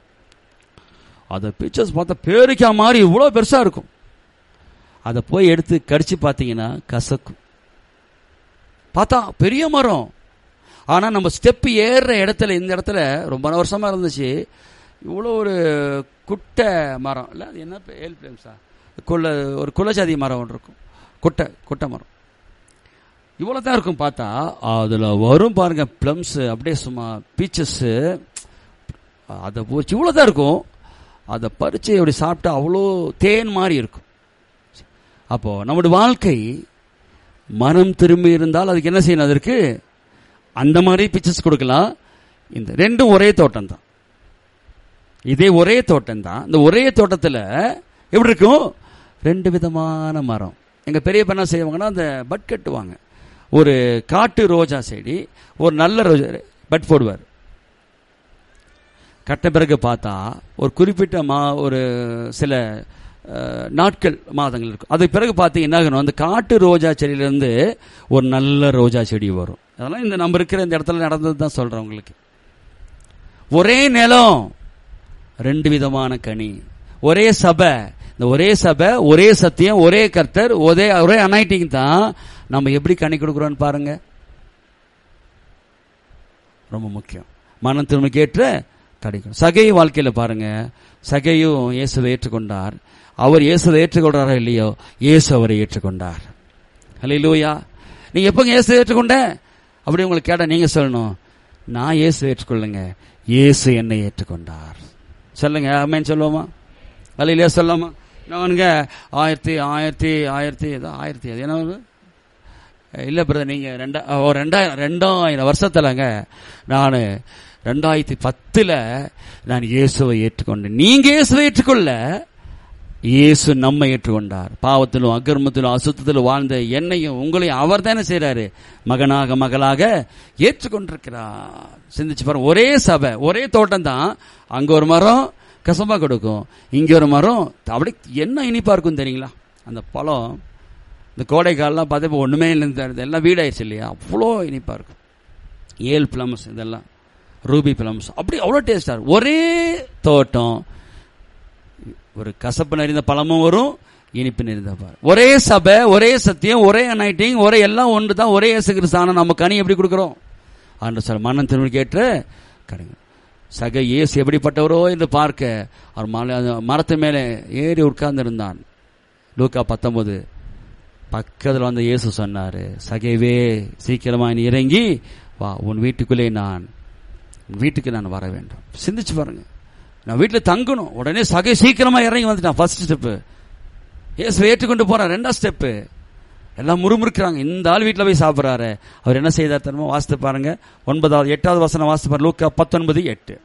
அதை பீச்சஸ் பார்த்தா பேரிக்கா மாதிரி இவ்வளோ பெருசாக இருக்கும் அதை போய் எடுத்து கடிச்சு பார்த்தீங்கன்னா கசக்கும் பார்த்தா பெரிய மரம் ஆனால் நம்ம ஸ்டெப்பு ஏறுற இடத்துல இந்த இடத்துல ரொம்ப வருஷமா இருந்துச்சு இவ்வளோ ஒரு குட்டை மரம் இல்லை அது என்ன ஏல் பிளேம்ஸா குள்ள ஒரு குலஜாதி மரம் ஒன்று இருக்கும் குட்டை குட்டை மரம் இவ்வளோ தான் இருக்கும் பார்த்தா அதில் வரும் பாருங்க ப்ளம்ஸு அப்படியே சும்மா பீச்சஸ்ஸு அதை போச்சு இவ்வளோ தான் இருக்கும் அதை பறித்து அப்படி சாப்பிட்டா அவ்வளோ தேன் மாதிரி இருக்கும் அப்போ நம்முடைய வாழ்க்கை மனம் திரும்பி இருந்தால் அதுக்கு என்ன செய்யணும் அதற்கு அந்த மாதிரி பிக்சர்ஸ் கொடுக்கலாம் இந்த ரெண்டும் ஒரே தோட்டம் தான் இதே ஒரே தோட்டம் தான் இந்த ஒரே தோட்டத்தில் எப்படி இருக்கும் ரெண்டு விதமான மரம் எங்க பெரிய என்ன செய்வாங்கன்னா அந்த பட் கட்டுவாங்க ஒரு காட்டு ரோஜா செடி ஒரு நல்ல ரோஜா பட் போடுவார் கட்ட பிறகு பார்த்தா ஒரு குறிப்பிட்ட மா ஒரு சில அஹ், நாட்கள் மாதங்கள் இருக்கும் அதுக்கு பிறகு பார்த்து என்ன ஆகணும் அந்த காட்டு ரோஜா செடியிலேருந்து ஒரு நல்ல ரோஜா செடி வரும் அதெல்லாம் இந்த நம்ம இருக்கிற இந்த இடத்துல நடந்தது தான் சொல்கிறேன் உங்களுக்கு ஒரே நிலம் ரெண்டு விதமான கனி ஒரே சபை இந்த ஒரே சபை ஒரே சத்தியம் ஒரே கர்த்தர் ஒரே ஒரே அனாயிட்டிங் தான் நம்ம எப்படி கனி கொடுக்குறோம்னு பாருங்க ரொம்ப முக்கியம் மனம் திரும்பிக்கேற்ற கிடைக்கும் சகை வாழ்க்கையில பாருங்க சகையும் இயேசுவை ஏற்றுக்கொண்டார் அவர் இயேசுவை ஏற்றுக்கொள்றாரோ இல்லையோ இயேசு அவரை ஏற்றுக்கொண்டார் ஹalleluya நீங்க எப்பங்க இயேசு ஏற்றுக்கொண்ட அப்படி உங்களுக்கு கேட்டா நீங்க சொல்லணும் நான் இயேசு ஏற்றுக்கொள்ளுங்க இயேசு என்னை ஏற்றுக்கொண்டார் சொல்லுங்க ஆமென் சொல்லுவோமா அல்லையா சொல்லாமா நானுங்க ஆயிரத்தி ஆயிரத்தி ஆயிரத்தி ஏதோ ஆயிரத்தி அது என்ன வருது? இல்ல பிரதர் நீங்க ரெண்டா ஒரு ரெண்டாயிரம் ரெண்டாயிரம் வருஷத்துலங்க நான் ரெண்டாயிரத்தி பத்துல நான் இயேசுவை ஏற்றுக்கொண்டேன் நீங்க இயேசுவை ஏற்றுக்கொள்ள இயேசு நம்மை ஏற்றுக்கொண்டார் பாவத்திலும் அக்கிரமத்திலும் அசுத்தத்திலும் வாழ்ந்த என்னையும் உங்களையும் அவர் தானே செய்றாரு மகனாக மகளாக ஏற்றுக்கொண்டிருக்கிறார் சிந்திச்சு பாருங்க ஒரே சபை ஒரே தோட்டம் தான் அங்க ஒரு மரம் கசப்பா கொடுக்கும் இங்க ஒரு மரம் அப்படி என்ன இனிப்பா இருக்கும் தெரியுங்களா அந்த பழம் இந்த கோடை காலம்லாம் பார்த்தா இப்போ ஒண்ணுமே இல்லை இந்த எல்லாம் வீடாயிருச்சு இல்லையா அவ்வளோ இனிப்பா இருக்கும் ஏல் பிளம்ஸ் இதெல்லாம் ரூபி பிளம்ஸ் அப்படி அவ்வளோ டேஸ்டா இருக்கும் ஒரே தோட்டம் ஒரு கசப்பு நிறைந்த பழமும் வரும் இனிப்பு நிறைந்த பாரு ஒரே சபை ஒரே சத்தியம் ஒரே அனைட்டிங் ஒரே எல்லாம் ஒன்று தான் ஒரே இயேசு கிறிஸ்து ஆனா நம்ம கனி எப்படி கொடுக்குறோம் ஆண்டு சார் மனம் திரும்பி கேட்டு கிடைக்கும் சக இயேசு எப்படிப்பட்டவரோ என்று பார்க்க அவர் மலை அந்த மரத்து மேலே ஏறி உட்கார்ந்து இருந்தான் லூக்கா பத்தொன்பது பக்கத்தில் வந்து இயேசு சொன்னாரு சகைவே சீக்கிரமா நீ இறங்கி வா உன் வீட்டுக்குள்ளே நான் உன் வீட்டுக்கு நான் வர வேண்டும் சிந்திச்சு பாருங்க நான் வீட்டில் தங்கணும் உடனே சகை சீக்கிரமா இறங்கி வந்துட்டான் ஃபர்ஸ்ட் ஸ்டெப்பு இயேசு ஏற்றுக்கொண்டு போறான் ரெண்டாம் ஸ்டெப்பு எல்லாம் முறுமுறுக்கிறாங்க இந்த ஆள் வீட்டில் போய் சாப்பிட்றாரு அவர் என்ன செய்தார் தெரியுமா வாசித்து பாருங்க ஒன்பதாவது எட்டாவது வசனம் வாசித்து பாருங்க லூக்கா பத்தொன்பது எட்டு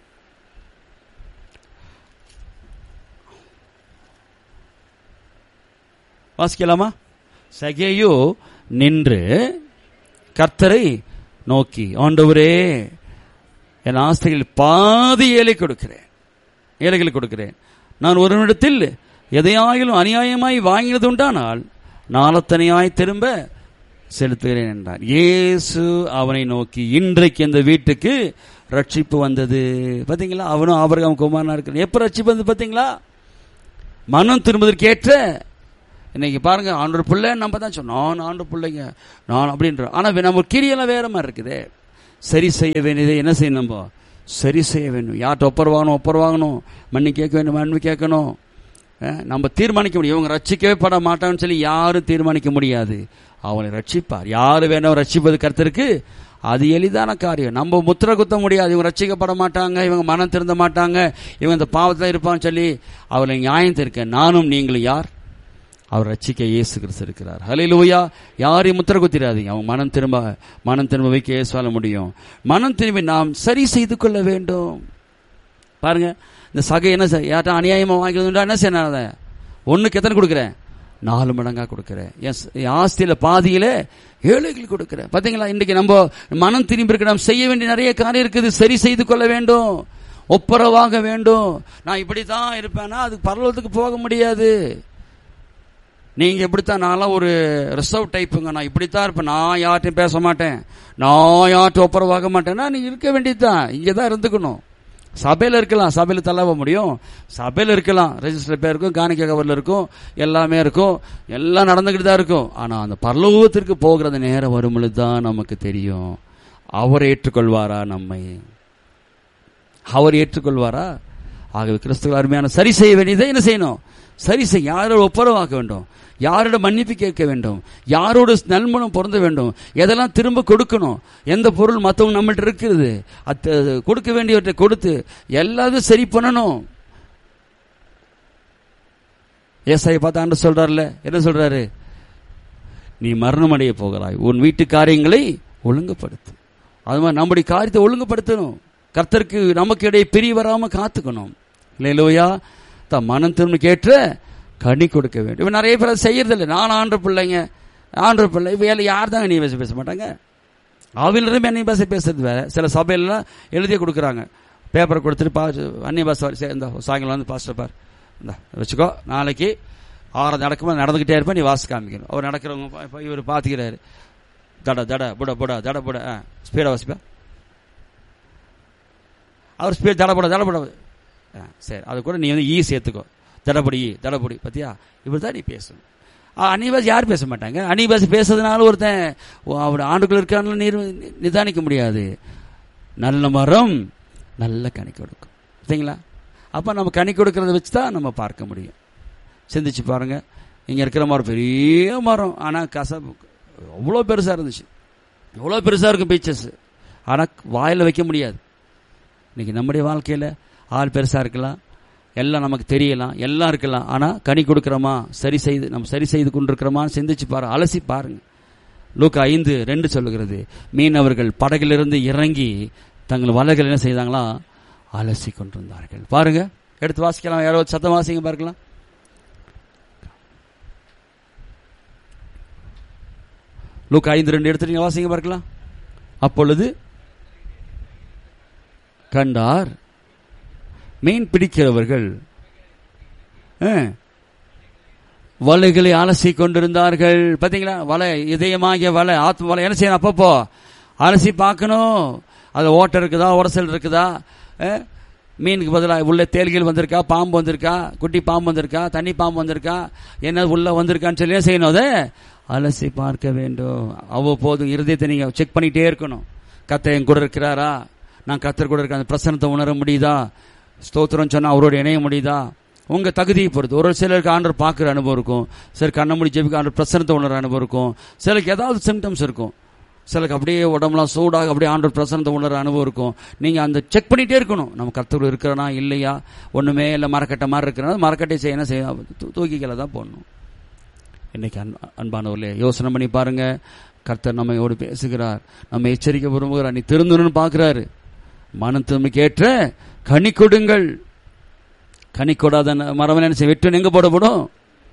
வாசிக்கலாமா சகேயு நின்று கர்த்தரை நோக்கி ஆண்டவரே என் ஆஸ்திகளில் பாதி ஏழை கொடுக்கிறேன் ஏழைகளுக்கு கொடுக்கிறேன் நான் ஒருவனிடத்தில் எதையாயிலும் அநியாயமாய் வாங்கினது உண்டானால் நாளத்தனையாய் திரும்ப செலுத்துகிறேன் என்றார் இயேசு அவனை நோக்கி இன்றைக்கு இந்த வீட்டுக்கு ரட்சிப்பு வந்தது பாத்தீங்களா அவனும் ஆபரகம் குமாரனா இருக்கிறான் எப்ப ரட்சிப்பு வந்து பாத்தீங்களா மனம் திரும்புவதற்கு ஏற்ற இன்னைக்கு பாருங்க ஆண்டோர் பிள்ளை நம்ம தான் சொன்னோம் நான் ஆண்டு பிள்ளைங்க நான் அப்படின்ற ஆனா நம்ம கிரியெல்லாம் வேற மாதிரி இருக்குது சரி செய்ய வேண்டியதை என்ன செய்யணும் நம்ம சரி செய்ய வேண்டும் யார்கிட்ட ஒப்பர் வாங்கணும் ஒப்பர் வாங்கணும் மன்னி கேட்க வேண்டும் மன்னிப்பு கேட்கணும் அஹ், நம்ம தீர்மானிக்க முடியும் இவங்க ரட்சிக்கவே பட மாட்டாங்கன்னு சொல்லி யாரும் தீர்மானிக்க முடியாது அவனை ரட்சிப்பார் யாரு வேணும் ரட்சிப்பது கருத்திருக்கு அது எளிதான காரியம் நம்ம முத்திர குத்த முடியாது இவங்க ரட்சிக்கப்பட மாட்டாங்க இவங்க மனம் திருந்த மாட்டாங்க இவங்க இந்த பாவத்தில் இருப்பான்னு சொல்லி அவளை நியாயம் தீர்க்க நானும் நீங்களும் யார் அவர் ரட்சிக்க இயேசு கிறிஸ்து இருக்கிறார் ஹalleluya யாரையும் முத்திர குத்திராதீங்க அவங்க மனம் திரும்ப மனம் திரும்ப வைக்க இயேசுவால முடியும் மனம் திரும்பி நாம் சரி செய்து கொள்ள வேண்டும் பாருங்க இந்த சகை என்ன செய்- யார்ட்ட அநியாயமா வாங்கிக்கிறதுண்டா என்ன செய்யணும் அதை ஒண்ணுக்கு எத்தனை கொடுக்குறேன் நாலு மடங்கா கொடுக்குறேன் எஸ் ஆஸ்தியில பாதியில ஏழைகள் கொடுக்குறேன் பாத்தீங்களா இன்னைக்கு நம்ம மனம் திரும்பி இருக்க நாம் செய்ய வேண்டிய நிறைய காரியம் இருக்குது சரி செய்து கொள்ள வேண்டும் ஒப்புரவாக வேண்டும் நான் இப்படித்தான் இருப்பேன்னா அதுக்கு பரலோகத்துக்கு போக முடியாது நீங்க இப்படித்தான் நான்லாம் ஒரு ரிசர்வ் டைப்புங்க நான் இப்படித்தான் இருப்பேன் நான் யார்ட்டையும் பேச மாட்டேன் நான் யார்ட்டும் ஒப்புரவாக மாட்டேன்னா நீ இருக்க வேண்டியதுதான் இங்கே தான் இருந்துக்கணும் சபையில் இருக்கலாம் சபையில் தள்ளவ முடியும் சபையில் இருக்கலாம் ரெஜிஸ்டர் பேர் இருக்கும் காணிக்கை கவரில் இருக்கும் எல்லாமே இருக்கும் எல்லாம் நடந்துக்கிட்டு தான் இருக்கும் ஆனால் அந்த பரலோகத்திற்கு போகிற அந்த நேரம் வரும் பொழுது தான் நமக்கு தெரியும் அவர் ஏற்றுக்கொள்வாரா நம்மை அவர் ஏற்றுக்கொள்வாரா ஆகவே கிறிஸ்துவ அருமையான சரி செய்ய வேண்டியதை என்ன செய்யணும் சரி செய்ய யாரோட ஒப்புரவாக்க வேண்டும் யாரோட மன்னிப்பு கேட்க வேண்டும் யாரோட நல்மனம் பொருந்த வேண்டும் எதெல்லாம் திரும்ப கொடுக்கணும் எந்த பொருள் மற்றவங்க நம்மள்ட்ட இருக்குது அது கொடுக்க வேண்டியவற்றை கொடுத்து எல்லாத்தையும் சரி பண்ணணும் ஏசாயை பார்த்து ஆண்டு சொல்றாருல என்ன சொல்றாரு நீ மரணம் அடைய போகிறாய் உன் வீட்டு காரியங்களை ஒழுங்குபடுத்து அது மாதிரி நம்முடைய காரியத்தை ஒழுங்குபடுத்தணும் கர்த்தருக்கு நமக்கு இடையே பிரி வராம காத்துக்கணும் இல்லையா தான் மனம் திரும்ப கேட்ட கனி கொடுக்க வேண்டும் இவன் நிறைய பேர் அதை செய்யறதில்லை நான் ஆண்ட பிள்ளைங்க ஆண்ட பிள்ளை வேலை யார் தாங்க நீ பேச பேச மாட்டாங்க ஆவிலிருந்து அந்நிய பாஷை பேசுறது வேற சில சபையிலலாம் எழுதி கொடுக்குறாங்க பேப்பரை கொடுத்துட்டு பா அந்நிய பாஷை வரி இந்த சாயங்காலம் வந்து பாஸ்டர் பார் இந்த வச்சுக்கோ நாளைக்கு ஆறு நடக்கும்போது நடந்துக்கிட்டே இருப்பேன் நீ வாசி காமிக்கணும் அவர் நடக்கிறவங்க இப்போ இவர் பார்த்துக்கிறாரு தட தட புட புட தட புட ஆ ஸ்பீடாக வாசிப்பா அவர் ஸ்பீட் தடபட தடபட ஆ சரி அது கூட நீ வந்து ஈ சேர்த்துக்கோ தடபடி ஈ தடபடி பத்தியா இப்படி தான் நீ பேசணும் அன்னிபாசி யார் பேச மாட்டாங்க அன்னிபாசி பேசுறதுனால ஒருத்தன் அவட ஆண்டுக்குள்ள இருக்கான்னு நீர் நிதானிக்க முடியாது நல்ல மரம் நல்ல கனி கொடுக்கும் சரிங்களா அப்போ நம்ம கனி கொடுக்கறத வச்சு தான் நம்ம பார்க்க முடியும் சிந்திச்சு பாருங்க இங்கே இருக்கிற மரம் பெரிய மரம் ஆனால் கசப்பு அவ்வளோ பெருசாக இருந்துச்சு எவ்வளோ பெருசாக இருக்கும் பீச்சஸ் ஆனால் வாயில் வைக்க முடியாது இன்னைக்கு நம்முடைய வாழ்க்கையில் ஆள் பெருசாக இருக்கலாம் எல்லாம் நமக்கு தெரியலாம் எல்லாம் இருக்கலாம் ஆனால் கனி கொடுக்குறோமா சரி செய்து நம்ம சரி செய்து கொண்டிருக்கிறோமான்னு சிந்திச்சு பாரு அலசி பாருங்க லூக்கா ஐந்து ரெண்டு சொல்லுகிறது மீனவர்கள் படகிலிருந்து இறங்கி தங்கள் வலைகள் என்ன செய்தாங்களா அலசி கொண்டிருந்தார்கள் பாருங்க எடுத்து வாசிக்கலாம் யாரோ சத்தம் வாசிங்க பார்க்கலாம் லூக்கா ஐந்து ரெண்டு எடுத்துட்டீங்க வாசிங்க பார்க்கலாம் அப்பொழுது கண்டார் மீன் பிடிக்கிறவர்கள் வலைகளை அலசி கொண்டிருந்தார்கள் பாத்தீங்களா வலை இதயமாகிய வலை ஆத்ம வலை என்ன செய்யணும் அப்பப்போ அலசி பார்க்கணும் அது ஓட்டம் இருக்குதா உரசல் இருக்குதா மீனுக்கு பதிலாக உள்ள தேல்கள் வந்திருக்கா பாம்பு வந்திருக்கா குட்டி பாம்பு வந்திருக்கா தண்ணி பாம்பு வந்திருக்கா என்ன உள்ள வந்திருக்கான்னு சொல்லி செய்யணும் அதை அலசி பார்க்க வேண்டும் அவ்வப்போது இருதயத்தை நீங்க செக் பண்ணிட்டே இருக்கணும் கத்த என் கூட இருக்கிறாரா நான் கத்தர் கூட இருக்க அந்த பிரசனத்தை உணர முடியுதா ஸ்தோத்திரம் சொன்னா அவரோட இணைய முடியுதா உங்க தகுதியை பொறுத்து ஒரு சிலருக்கு ஆண்டர் பார்க்குற அனுபவம் இருக்கும் சிலர் கண்ண முடி ஜெபிக்க ஆண்டர் பிரசனத்தை உணர அனுபவம் இருக்கும் சிலருக்கு ஏதாவது சிம்டம்ஸ் இருக்கும் சிலருக்கு அப்படியே உடம்புலாம் சூடாக அப்படியே ஆண்டர் பிரசனத்தை உணர அனுபவம் இருக்கும் நீங்க அந்த செக் பண்ணிட்டே இருக்கணும் நம்ம கத்தர் இருக்கிறனா இல்லையா ஒண்ணுமே இல்லை மரக்கட்டை மாதிரி இருக்கிறனா மரக்கட்டை செய்ய என்ன செய்ய தூக்கிக்கல தான் போடணும் இன்னைக்கு அன்பானவர்களே யோசனை பண்ணி பாருங்க கர்த்தர் நம்மையோடு பேசுகிறார் நம்ம எச்சரிக்கை விரும்புகிறார் நீ திருந்தணும்னு பார்க்கிறாரு மனம் திரும்பிக்கேற்ற கனி கொடுங்கள் கனி கொடாத மரம் என்ன செய்ய வெட்டு எங்க போடப்படும்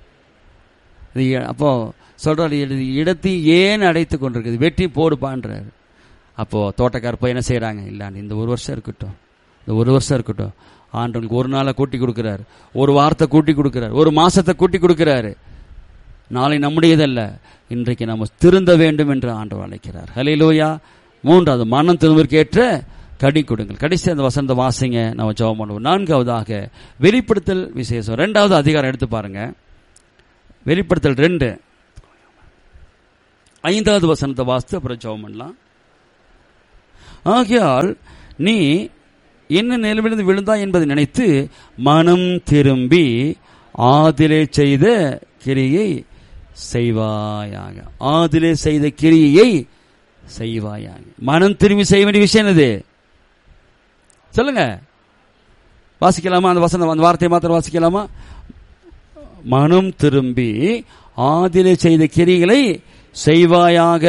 அப்போ சொல்றாரு இடத்தை ஏன் அடைத்து கொண்டிருக்குது வெட்டி போடுப்பான்றாரு அப்போ தோட்டக்கார் போய் என்ன செய்யறாங்க இல்ல இந்த ஒரு வருஷம் இருக்கட்டும் இந்த ஒரு வருஷம் இருக்கட்டும் ஆண்டவனுக்கு ஒரு நாளை கூட்டி கொடுக்கிறாரு ஒரு வாரத்தை கூட்டி கொடுக்கிறாரு ஒரு மாசத்தை கூட்டி கொடுக்கிறாரு நாளை நம்முடையதல்ல இன்றைக்கு நம்ம திருந்த வேண்டும் என்று ஆண்டவர் அழைக்கிறார் ஹலையிலோயா மூன்றாவது மனம் திரும்பிற்கேற்ற கடி கொடுங்கள் கடைசி அந்த வசந்த வாசிங்க நம்ம ஜெபம் பண்ணுவோம் நான்காவதாக வெளிப்படுத்தல் விசேஷம் ரெண்டாவது அதிகாரம் எடுத்து பாருங்க வெளிப்படுத்தல் ரெண்டு ஐந்தாவது வசனத்தை வாசித்து அப்புறம் ஜெபம் பண்ணலாம் ஆகையால் நீ என்ன நிலவிலிருந்து விழுந்தா என்பதை நினைத்து மனம் திரும்பி ஆதிலே செய்த கிரியை செய்வாயாக ஆதிலே செய்த கிரியை செய்வாயாக மனம் திரும்பி செய்ய வேண்டிய விஷயம் என்னது சொல்லுங்க வாசிக்கலாமா அந்த வசனம் அந்த வார்த்தையை மாத்திரம் வாசிக்கலாமா மனம் திரும்பி ஆதிலே செய்த கிரிகளை செய்வாயாக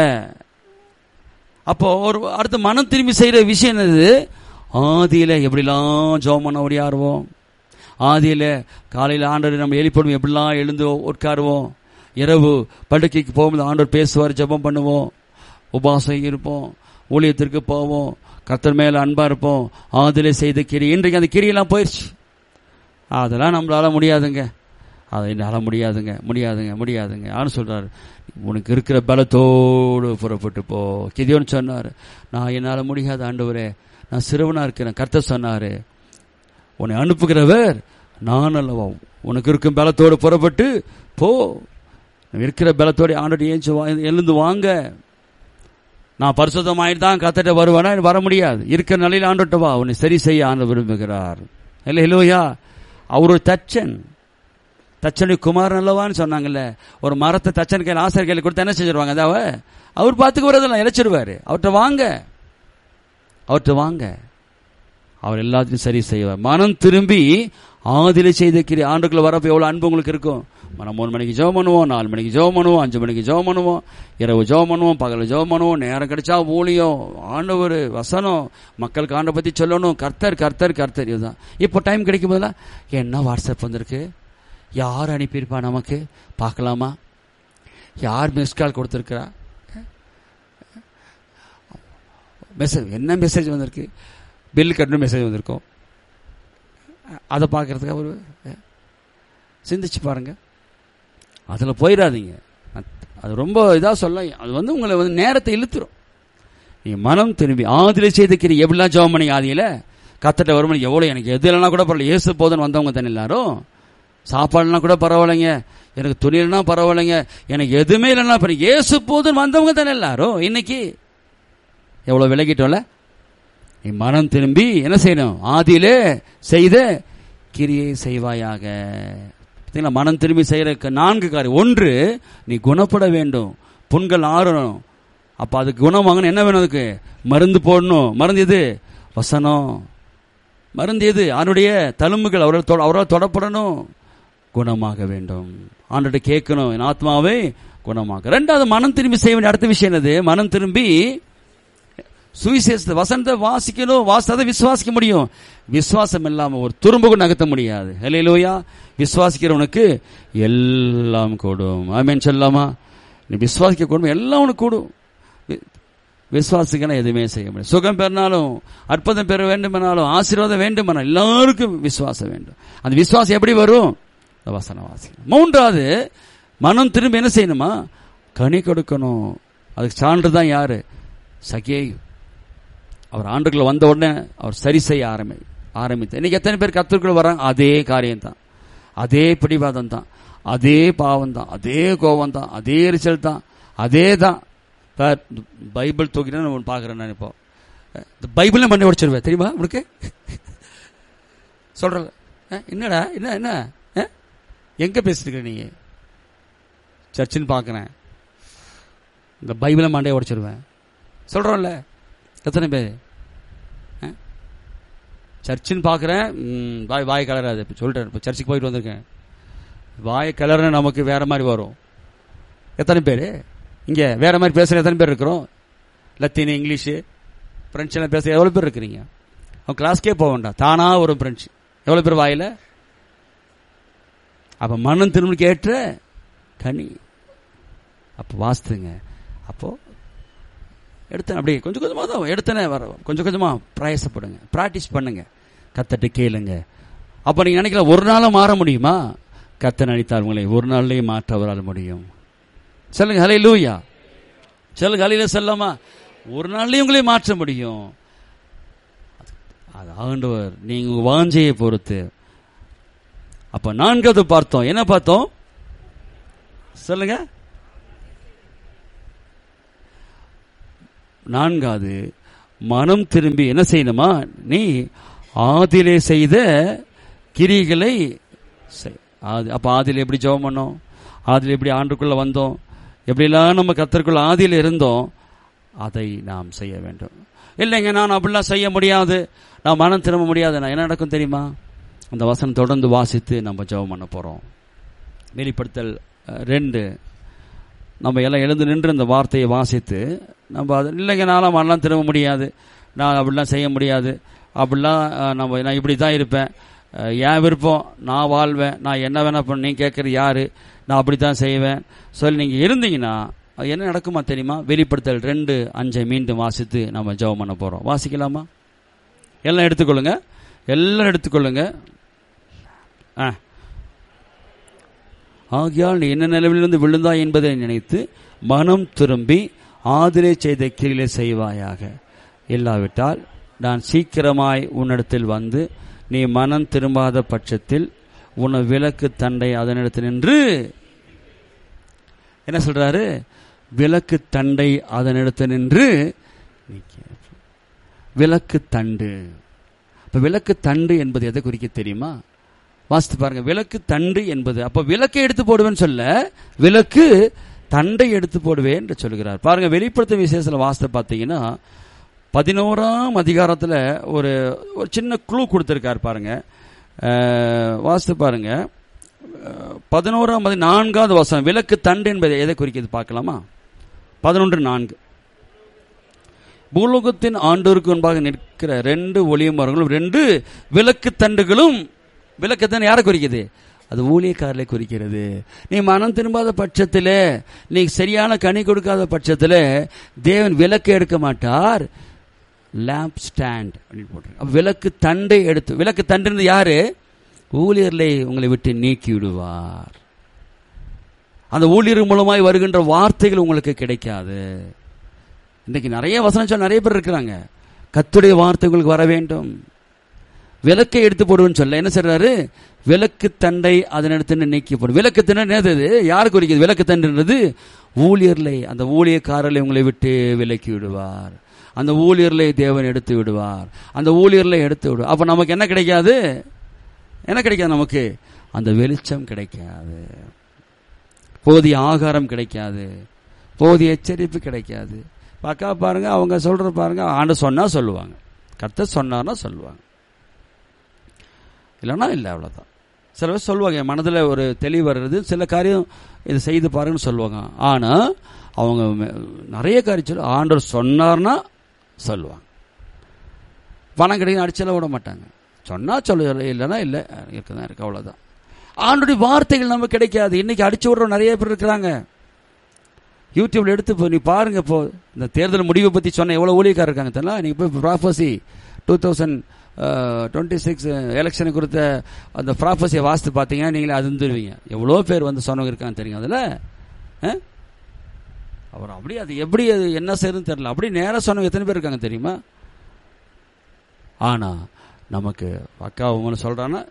அப்போ ஒரு அடுத்து மனம் திரும்பி செய்யற விஷயம் என்னது ஆதியில எப்படிலாம் ஜோம் பண்ண ஓடியாருவோம் ஆதியில காலையில் ஆண்டவர் நம்ம எழுப்படும் எப்படிலாம் எழுந்து உட்காருவோம் இரவு படுக்கைக்கு போகும்போது ஆண்டவர் பேசுவார் ஜெபம் பண்ணுவோம் உபாசம் இருப்போம் ஊழியத்திற்கு போவோம் கர்த்தர் மேல அன்பா இருப்போம் ஆதிலே செய்த கிரி இன்றைக்கு அந்த கிரியெல்லாம் போயிடுச்சு அதெல்லாம் நம்மளால முடியாதுங்க அதை என்னால் முடியாதுங்க முடியாதுங்க முடியாதுங்க யாரும் சொல்றாரு உனக்கு இருக்கிற பலத்தோடு புறப்பட்டு போ கிதியோன்னு சொன்னார் நான் என்னால் முடியாத ஆண்டவரே நான் சிறுவனா இருக்கிறேன் கர்த்தர் சொன்னாரு உன்னை அனுப்புகிறவர் நான் அல்லவா உனக்கு இருக்கும் பலத்தோடு புறப்பட்டு போ இருக்கிற பலத்தோடு ஆண்டோடு ஏஞ்சி வா எழுந்து வாங்க நான் பரிசுத்தமாயிட்டு தான் கத்திட்ட வருவேனா வர முடியாது இருக்கிற நிலையில் ஆண்டோட்ட வா உன்னை சரி செய்ய ஆண்டு விரும்புகிறார் இல்லை இல்லையா அவர் ஒரு தச்சன் தச்சனு குமாரன் அல்லவான்னு சொன்னாங்கல்ல ஒரு மரத்தை தச்சன் கையில் ஆசிரியர் கையில் கொடுத்து என்ன செஞ்சிருவாங்க அதாவ அவர் பார்த்துக்கு வரதெல்லாம் இழைச்சிருவாரு அவர்கிட்ட வாங்க அவர்கிட்ட வாங்க அவர் எல்லாத்தையும் சரி செய்வார் மனம் திரும்பி ஆதில செய்த கிரி ஆண்டுக்குள்ள வரப்போ எவ்வளோ அன்பு உங்களுக்கு இருக்கும் மனம் மூணு மணிக்கு ஜெபம் பண்ணுவோம் நாலு மணிக்கு ஜெபம் பண்ணுவோம் அஞ்சு மணிக்கு ஜெபம் பண்ணுவோம் இரவு ஜெபம் பண்ணுவோம் பகல் ஜெபம் பண்ணுவோம் நேரம் கிடைச்சா ஊழியம் ஆண்டவர் வசனம் மக்களுக்கு ஆண்டை பற்றி சொல்லணும் கர்த்தர் கர்த்தர் கர்த்தர் இதுதான் இப்போ டைம் கிடைக்கும் போதெல்லாம் என்ன வாட்ஸ்அப் வந்திருக்கு யார் அனுப்பியிருப்பா நமக்கு பார்க்கலாமா யார் மிஸ் கால் கொடுத்துருக்கிறா மெசேஜ் என்ன மெசேஜ் வந்திருக்கு பில் கட்டணும் மெசேஜ் வந்திருக்கும் அதை பார்க்கறதுக்கு ஒரு சிந்திச்சு பாருங்க அதில் போயிடாதீங்க அது ரொம்ப இதாக சொல்ல அது வந்து உங்களை வந்து நேரத்தை இழுத்துரும் நீ மனம் திரும்பி ஆதில செய்த கிரி எப்படிலாம் ஜெபம் பண்ணி ஆதியில கத்தட்ட வருமணி எவ்வளோ எனக்கு எது இல்லைனா கூட பரவாயில்ல ஏசு போதுன்னு வந்தவங்க தானே எல்லாரும் சாப்பாடுலாம் கூட பரவாயில்லைங்க எனக்கு துணியல்னா பரவாயில்லைங்க எனக்கு எதுவுமே இல்லைன்னா அப்புறம் ஏசு போதுன்னு வந்தவங்க தானே எல்லாரும் இன்னைக்கு எவ்வளோ விலகிட்டோம்ல நீ மனம் திரும்பி என்ன செய்யணும் ஆதியிலே செய்த கிரியை செய்வாயாக பார்த்தீங்களா மனம் திரும்பி செய்கிற நான்கு காரியம் ஒன்று நீ குணப்பட வேண்டும் புண்கள் ஆறணும் அப்போ அதுக்கு குணம் வாங்கணும் என்ன வேணும் அதுக்கு மருந்து போடணும் மருந்து எது வசனம் மருந்து எது அவனுடைய தழும்புகள் அவரால் அவரால் தொடப்படணும் குணமாக வேண்டும் ஆண்டுகிட்ட கேட்கணும் என் ஆத்மாவே குணமாக ரெண்டாவது மனம் திரும்பி செய்ய வேண்டிய அடுத்த விஷயம் என்னது மனம் திரும்பி சுவிசேஷத்தை வசனத்தை வாசிக்கணும் வாசத்தை விசுவாசிக்க முடியும் விசுவாசம் இல்லாம ஒரு துரும்பு கூட நகர்த்த முடியாது இல்லையிலோயா விசுவாசிக்கிறவனுக்கு எல்லாம் கூடும் ஆமேன் சொல்லாமா நீ விசுவாசிக்க கூடும் எல்லாம் உனக்கு கூடும் விசுவாசிக்கணும் எதுவுமே செய்ய முடியும் சுகம் பெறனாலும் அற்புதம் பெற வேண்டுமானாலும் ஆசீர்வாதம் வேண்டுமானாலும் எல்லாருக்கும் விசுவாசம் வேண்டும் அந்த விசுவாசம் எப்படி வரும் வசனம் வாசிக்கணும் மூன்றாவது மனம் திரும்பி என்ன செய்யணுமா கனி கொடுக்கணும் அதுக்கு சான்று தான் யாரு சகேயு அவர் ஆண்டுக்குள்ள வந்த உடனே அவர் சரி செய்ய ஆரம்பி ஆரம்பித்தார் இன்னைக்கு எத்தனை பேர் கத்திற்குள்ள வராங்க அதே காரியம் தான் அதே பிடிவாதம் தான் அதே பாவம் தான் அதே கோபம் தான் அதே எரிச்சல் தான் அதே தான் பைபிள் தூக்கினா நான் பார்க்குறேன் நான் இப்போ இந்த பைபிளே பண்ணி உடச்சிருவேன் தெரியுமா உனக்கு சொல்றல என்னடா என்ன என்ன எங்க பேசிருக்க நீங்க சர்ச்சின்னு பார்க்குறேன் இந்த பைபிளை மண்டையை உடச்சிருவேன் சொல்றோம்ல எத்தனை பேர் சர்ச்சுன்னு பார்க்குறேன் வாய் வாய் கலராது இப்போ சொல்லிட்டேன் இப்போ சர்ச்சுக்கு போயிட்டு வந்திருக்கேன் வாய் கலர்னு நமக்கு வேற மாதிரி வரும் எத்தனை பேர் இங்கே வேற மாதிரி பேசுகிற எத்தனை பேர் இருக்கிறோம் லத்தீன் இங்கிலீஷு ஃப்ரெண்ட்ஸ்லாம் பேச எவ்வளோ பேர் இருக்கிறீங்க அவன் கிளாஸ்க்கே போக வேண்டாம் தானாக வரும் ஃப்ரெண்ட்ஸ் எவ்வளோ பேர் வாயில் அப்போ மனம் திரும்ப ஏற்ற கனி அப்போ வாஸ்துங்க அப்போது எடுத்தேன் அப்படியே கொஞ்சம் கொஞ்சமாக தான் எடுத்தனே வர கொஞ்சம் கொஞ்சமாக பிரயாசப்படுங்க ப்ராக்டிஸ் பண்ணுங்க கத்தட்டு கேளுங்க அப்போ நீங்கள் நினைக்கல ஒரு நாளும் மாற முடியுமா கத்த நினைத்தார் உங்களை ஒரு நாள்லேயே மாற்ற அவரால் முடியும் சொல்லுங்க ஹலே லூயா சொல்லுங்க ஹலையில செல்லாமா ஒரு நாள்லேயும் உங்களே மாற்ற முடியும் அது ஆண்டவர் நீங்க வாஞ்சையை பொறுத்து அப்ப நான்காவது பார்த்தோம் என்ன பார்த்தோம் சொல்லுங்க நான்காவது மனம் திரும்பி என்ன செய்யணுமா நீ ஆதிலே செய்த கிரிகளை செய் ஆதி அப்ப ஆதியில் எப்படி ஜெபம் பண்ணோம் ஆதியில் எப்படி ஆண்டுக்குள்ள வந்தோம் எப்படிலாம் நம்ம கத்தருக்குள்ள ஆதியில் இருந்தோம் அதை நாம் செய்ய வேண்டும் இல்லைங்க நான் அப்படிலாம் செய்ய முடியாது நான் மனம் திரும்ப முடியாது நான் என்ன நடக்கும் தெரியுமா அந்த வசனம் தொடர்ந்து வாசித்து நம்ம ஜெபம் பண்ண போறோம் வெளிப்படுத்தல் அஹ், ரெண்டு நம்ம எல்லாம் எழுந்து நின்று இந்த வார்த்தையை வாசித்து நம்ம அது இல்லைங்க நான்லாம் மனலாம் திரும்ப முடியாது நான் அப்படிலாம் செய்ய முடியாது அப்படிலாம் அஹ், நம்ம நான் இப்படி தான் இருப்பேன் அஹ், என் விருப்பம் நான் வாழ்வேன் நான் என்ன வேணா பண்ண நீ கேட்குறது யாரு நான் அப்படி தான் செய்வேன் சொல்லி நீங்கள் இருந்தீங்கன்னா அது என்ன நடக்குமா தெரியுமா வெளிப்படுத்தல் ரெண்டு அஞ்சை மீண்டும் வாசித்து நம்ம ஜெபம் பண்ண போகிறோம் வாசிக்கலாமா எல்லாம் எடுத்துக்கொள்ளுங்க எல்லாம் எடுத்துக்கொள்ளுங்க ஆ ஆகையால் நீ என்ன நிலவிலிருந்து விழுந்தாய் என்பதை நினைத்து மனம் திரும்பி ஆதிலே செய்த கிரிகளை செய்வாயாக இல்லாவிட்டால் நான் சீக்கிரமாய் உன்னிடத்தில் வந்து நீ மனம் திரும்பாத பட்சத்தில் உன்னை விளக்கு தண்டை அதனிடத்தில் நின்று என்ன சொல்றாரு விளக்கு தண்டை அதனிடத்தில் நின்று நீக்கி- விளக்கு தண்டு அப்ப விளக்கு தண்டு என்பது எதை குறிக்க தெரியுமா வாசித்து பாருங்க விளக்கு தண்டு என்பது அப்ப விளக்கை எடுத்து போடுவேன்னு சொல்ல விளக்கு தண்டை எடுத்து போடுவேன் என்று சொல்கிறார் பாருங்க வெளிப்படுத்த விசேஷத்தில் வாசித்து பார்த்தீங்கன்னா பதினோராம் அதிகாரத்தில் ஒரு ஒரு சின்ன குழு கொடுத்துருக்கார் பாருங்க அஹ், வாசித்து பாருங்க அஹ், பதினோராம் அதி- நான்காவது வசனம் விளக்கு தண்டு என்பதை எதை குறிக்கிறது பார்க்கலாமா பதினொன்று நான்கு பூலோகத்தின் ஆண்டோருக்கு முன்பாக நிற்கிற ரெண்டு ஒளியமரங்களும் ரெண்டு விளக்கு தண்டுகளும் விளக்கத்தன் யாரை குறிக்குது அது ஊழியக்காரரை குறிக்கிறது நீ மனம் திரும்பாத பட்சத்தில் நீ சரியான கனி கொடுக்காத பட்சத்தில் தேவன் விளக்கு எடுக்க மாட்டார் லேம்ப் ஸ்டாண்ட் அப்படின்னு போட்டிருக்கு அப்ப விளக்கு தண்டை எடுத்து விளக்கு தண்டுன்னு யாரு ஊழியர்களை உங்களை விட்டு நீக்கி விடுவார் அந்த ஊழியர் மூலமாய் வருகின்ற வார்த்தைகள் உங்களுக்கு கிடைக்காது இன்னைக்கு நிறைய வசனம் சொல்ல நிறைய பேர் இருக்கிறாங்க கத்துடைய வார்த்தை உங்களுக்கு வர வேண்டும் விளக்கை எடுத்து போடுவேன்னு சொல்ல என்ன சொல்றாரு விளக்கு தண்டை அதனிடத்து நீக்கி போடும் விளக்கு தண்டை என்னது யாருக்கு குறிக்குது விளக்கு தண்டுன்றது ஊழியர்களை அந்த ஊழியக்காரர்களை உங்களை விட்டு விலக்கி விடுவார் அந்த ஊழியர்களை தேவன் எடுத்து விடுவார் அந்த ஊழியர்களை எடுத்து விடுவார் அப்ப நமக்கு என்ன கிடைக்காது என்ன கிடைக்காது நமக்கு அந்த வெளிச்சம் கிடைக்காது போதிய ஆகாரம் கிடைக்காது போதிய எச்சரிப்பு கிடைக்காது பக்கா பாருங்க அவங்க சொல்ற பாருங்க ஆண்டு சொன்னா சொல்லுவாங்க கர்த்தர் சொன்னார்னா சொல்லுவாங்க இல்லைன்னா இல்லை அவ்வளோதான் சில பேர் சொல்லுவாங்க என் மனதில் ஒரு தெளிவு வர்றது சில காரியம் இது செய்து பாருங்கன்னு சொல்லுவாங்க ஆனால் அவங்க மெ- நிறைய காரியம் சொல்லு ஆண்டவர் சொன்னார்னா சொல்லுவாங்க பணம் கிடைக்கும் அடிச்செல்லாம் விட மாட்டாங்க சொன்னா சொல்லு இல்லைன்னா இல்லை இருக்குதான் இருக்கு அவ்வளோதான் ஆண்டுடைய வார்த்தைகள் நமக்கு கிடைக்காது இன்னைக்கு அடிச்சு விடுற நிறைய பேர் இருக்கிறாங்க யூடியூப்ல எடுத்து இப்போ நீ பாருங்க இப்போ இந்த தேர்தல் முடிவை பத்தி சொன்ன எவ்வளவு ஊழியக்காரர் இருக்காங்க தெரியல நீங்க போய் prophecy two thousand twenty six எலெக்ஷனை குறித்த அந்த ப்ராஃபஸியை வாசித்து பார்த்தீங்கன்னா நீங்களே அதிர்ந்துருவீங்க எவ்வளோ பேர் வந்து சொன்னவங்க இருக்காங்க தெரியும் அதில் அவர் அப்படி அது எப்படி அது என்ன செய்யுதுன்னு தெரியல அப்படி நேராக சொன்னவங்க எத்தனை பேர் இருக்காங்க தெரியுமா ஆனா நமக்கு அக்கா உங்களை சொல்றான்னா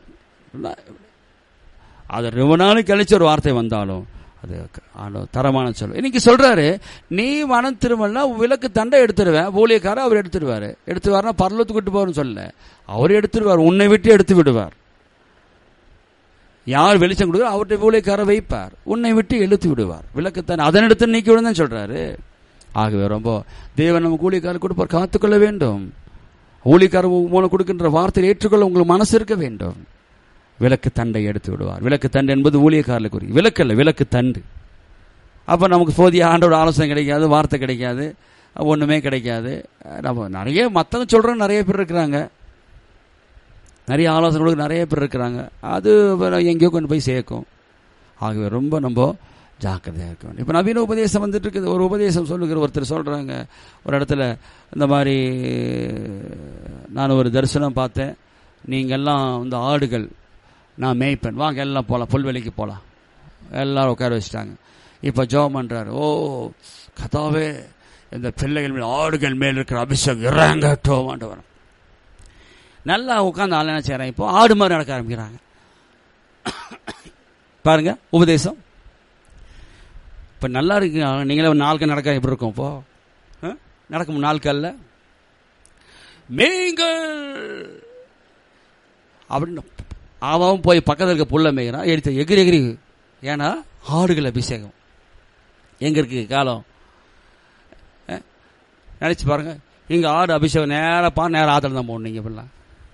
அது ரொம்ப நாள் கழிச்சு ஒரு வார்த்தை வந்தாலும் அது ஆண்டவர் தரமான சொல் இன்னைக்கு சொல்றாரு நீ மனம் திருமல்னா விளக்கு தண்டை எடுத்துருவேன் ஊழியக்காரர் அவர் எடுத்துருவாரு எடுத்துவாருன்னா பரலத்துக்கு விட்டு போறன்னு சொல்லல அவர் எடுத்துருவார் உன்னை விட்டு எடுத்து விடுவார் யார் வெளிச்சம் கொடுக்குறோ அவர்கிட்ட ஊழியக்காரர் வைப்பார் உன்னை விட்டு இழுத்து விடுவார் விளக்குத்தான் அதன் எடுத்து நீக்கி விடுன்னு சொல்றாரு ஆகவே ரொம்ப தேவன் நம்ம ஊழியக்காரர் கொடுப்பார் காத்துக்கொள்ள வேண்டும் ஊழியக்காரர் மூலம் கொடுக்கின்ற வார்த்தையை ஏற்றுக்கொள்ள உங்களுக்கு மனசு இருக்க வேண்டும் விளக்கு தண்டை எடுத்து விடுவார் விளக்கு தண்டு என்பது ஊழியக்காரர்களுக்கு குறி விளக்கு அல்ல விளக்கு தண்டு அப்போ நமக்கு போதிய ஆண்டோட ஆலோசனை கிடைக்காது வார்த்தை கிடைக்காது ஒன்றுமே கிடைக்காது நம்ம நிறைய மற்றவங்க சொல்கிறோம் நிறைய பேர் இருக்கிறாங்க நிறைய ஆலோசனை கொடுக்க நிறைய பேர் இருக்கிறாங்க அது எங்கேயோ கொண்டு போய் சேர்க்கும் ஆகவே ரொம்ப நம்ம ஜாக்கிரதையாக இருக்க வேண்டும் இப்போ நவீன உபதேசம் வந்துட்டு இருக்குது ஒரு உபதேசம் சொல்லுகிற ஒருத்தர் சொல்கிறாங்க ஒரு இடத்துல இந்த மாதிரி நான் ஒரு தரிசனம் பார்த்தேன் நீங்கள்லாம் இந்த ஆடுகள் நான் மேய்ப்பேன் வாங்க எல்லாம் போகலாம் புல்வெளிக்கு போகலாம் எல்லாரும் உட்கார வச்சுட்டாங்க இப்போ ஜோம் பண்ணுறாரு ஓ கதாவே இந்த பிள்ளைகள் மேல் ஆடுகள் மேல் இருக்கிற அபிஷேகம் இறங்கட்டும் ஆண்டவர் நல்லா உட்காந்து ஆள் என்ன செய்கிறேன் இப்போ ஆடு மாதிரி நடக்க ஆரம்பிக்கிறாங்க பாருங்க உபதேசம் இப்போ நல்லா இருக்கு நீங்களே ஒரு நாளுக்கு நடக்க எப்படி இருக்கும் இப்போ நடக்கும் நாட்களில் மேய்கள் அப்படின்னு அவன் போய் பக்கத்தில் இருக்க புல்ல மேய்கிறான் எடுத்து எகிரி எகிரி ஏன்னா ஆடுகள் அபிஷேகம் எங்க இருக்கு காலம் அஹ், நினைச்சு பாருங்க இங்க ஆடு அபிஷேகம் நேரா பா நேரம் ஆத்துல தான் போகணும் நீங்க இப்பெல்லாம்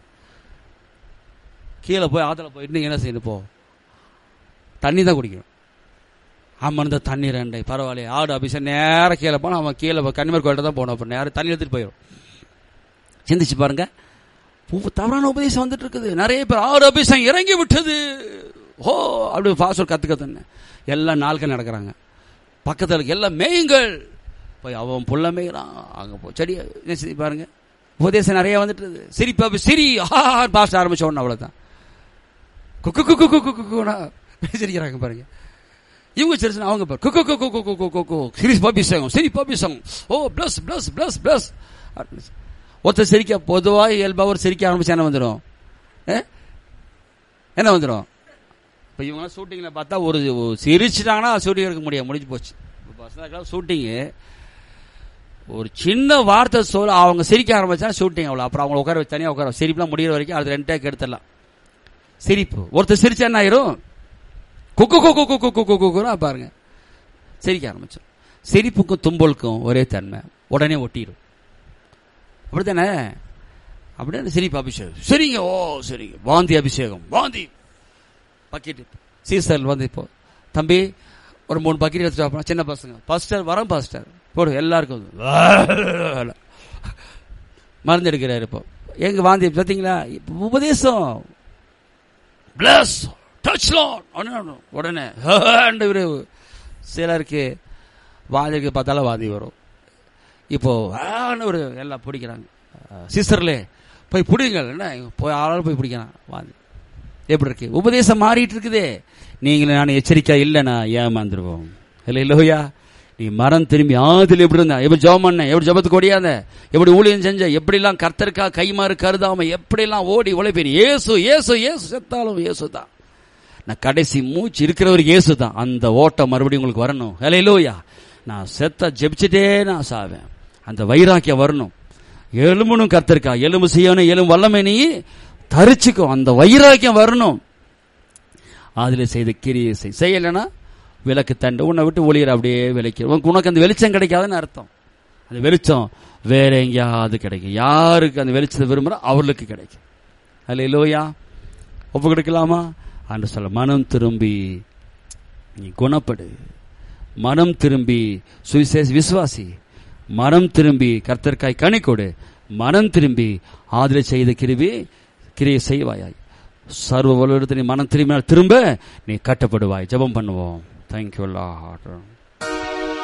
கீழே போய் ஆத்துல போயிட்டு நீங்க என்ன செய்யணும் போ தண்ணி தான் குடிக்கணும் அமர்ந்த தண்ணி ரெண்டை பரவாயில்லையே ஆடு அபிஷேகம் நேரம் கீழே போனா அவன் கீழே போய் கன்னிமர் கோயில்ட்ட தான் போகணும் அப்போ நேரம் தண்ணி எடுத்துட்டு போயிடும் சிந்திச்சு பாருங்க உப்பு தவறான உபதேசம் வந்துட்டு இருக்குது நிறைய பேர் ஆறு அபிஷேகம் இறங்கி விட்டது ஓ அப்படி பாஸ்வர் கத்து கத்துன்னு எல்லாம் நாட்கள் நடக்கிறாங்க பக்கத்தில் இருக்க எல்லாம் மேயுங்கள் போய் அவன் புள்ள மேய்கிறான் அங்கே போ செடி என்ன செய்தி பாருங்க உபதேசம் நிறைய வந்துட்டு சிரிப்பு அப்படி சிரி ஆ பாஸ்ட் ஆரம்பிச்ச உடனே அவ்வளோதான் குக்கு குக்கு குக்கு குக்குனா சிரிக்கிறாங்க பாருங்க இவங்க சிரிச்சு அவங்க பாரு குக்கு குக்கு குக்கு குக்கு குக்கு சிரிப்பு அபிஷேகம் சிரிப்பு அபிஷேகம் O plus plus plus plus ஒருத்தர் சிரிக்க பொதுவாக இயல்பாக ஒரு சிரிக்க ஆரம்பிச்சா என்ன வந்துடும் என்ன வந்துடும் இப்போ இவங்க ஷூட்டிங்கில் பார்த்தா ஒரு ஒரு சிரிச்சிட்டாங்கன்னா ஷூட்டிங் எடுக்க முடியாது முடிஞ்சு போச்சு இப்போ ஷூட்டிங்கு ஒரு சின்ன வார்த்தை சொல்ல அவங்க சிரிக்க ஆரம்பிச்சா ஷூட்டிங் அவ்வளோ அப்புறம் அவங்கள உட்கார வச்சு தனியாக உட்கார சிரிப்புலாம் முடியிற வரைக்கும் அது ரெண்டு டேக் எடுத்துடலாம் சிரிப்பு ஒருத்தர் சிரிச்சா என்ன ஆயிரும் குக்கு குக்கு குக்கு குக்கு குக்குன்னா பாருங்க சிரிக்க ஆரம்பிச்சோம் சிரிப்புக்கும் தும்பலுக்கும் ஒரே தன்மை உடனே ஒட்டிடும் அப்படித்தானே அப்படியே சிரிப்பு அபிஷேகம் சரிங்க ஓ சரிங்க வாந்தி அபிஷேகம் வாந்தி பக்கெட் சீசல் வந்து இப்போ தம்பி ஒரு மூணு பக்கெட் எடுத்துட்டு வாப்பா, சின்ன பசங்க பாஸ்டர் வரோம் பாஸ்டர் போடு எல்லாருக்கும் வந்து. மருந்து எடுக்கிறாரு இப்போ எங்க வாந்தி பார்த்தீங்களா இப்ப உபதேசம் பிளஸ் டச் உடனே இவரு சிலருக்கு வாந்திக்கு பார்த்தாலும் வாந்தி வரும் இப்போ ஆன்னு ஒரு எல்லாம் பிடிக்கிறாங்க சிஸ்டர்லே போய் பிடிங்கள் என்ன போய் ஆளாலும் போய் பிடிக்கிறான் வாந்தி எப்படி இருக்கு உபதேசம் மாறிட்டு இருக்குதே நீங்களும் நான் எச்சரிக்கை இல்லைனா ஏமாந்துருவோம் இல்லை இல்லையா நீ மரம் திரும்பி ஆதில் எப்படி இருந்த எப்படி ஜெபம் பண்ண எப்படி ஜபத்துக்கு ஓடியாத எப்படி ஊழியம் செஞ்ச எப்படிலாம் கர்த்தருக்கா கைமாறு கருதாம எப்படிலாம் ஓடி உழைப்பேன் ஏசு ஏசு ஏசு செத்தாலும் ஏசு தான் நான் கடைசி மூச்சு இருக்கிறவருக்கு இயேசு தான் அந்த ஓட்டம் மறுபடியும் உங்களுக்கு வரணும் ஹalleluya நான் செத்த ஜெபிச்சுட்டே நான் சாவேன் அந்த வைராக்கியம் வரணும் எலும்புனும் கத்திருக்கா எலும்பு செய்யணும் எலும்பு வல்லமை நீ தரிச்சுக்கும் அந்த வைராக்கியம் வரணும் அதுல செய்த கிரியை செய் செய்யலைன்னா விளக்கு தண்டு உன்னை விட்டு ஒளியிற அப்படியே விளக்கி உனக்கு உனக்கு அந்த வெளிச்சம் கிடைக்காதுன்னு அர்த்தம் அந்த வெளிச்சம் வேற எங்கேயாவது கிடைக்கும் யாருக்கு அந்த வெளிச்சத்தை விரும்புகிறோ அவர்களுக்கு கிடைக்கும் அல்ல இல்லையா ஒப்பு கொடுக்கலாமா அன்று சொல்ல மனம் திரும்பி நீ குணப்படு மனம் திரும்பி சுவிசேஷ விசுவாசி மனம் திரும்பி கர்த்தர்க்காய் கனி கொடு மனம் திரும்பி ஆதரவு செய்த கிருபி கிரியை செய்வாயாய் சர்வ வலுவத்தை நீ மனம் திரும்பினால் திரும்ப நீ கட்டப்படுவாய் ஜெபம் பண்ணுவோம் தேங்க்யூ லார்ட்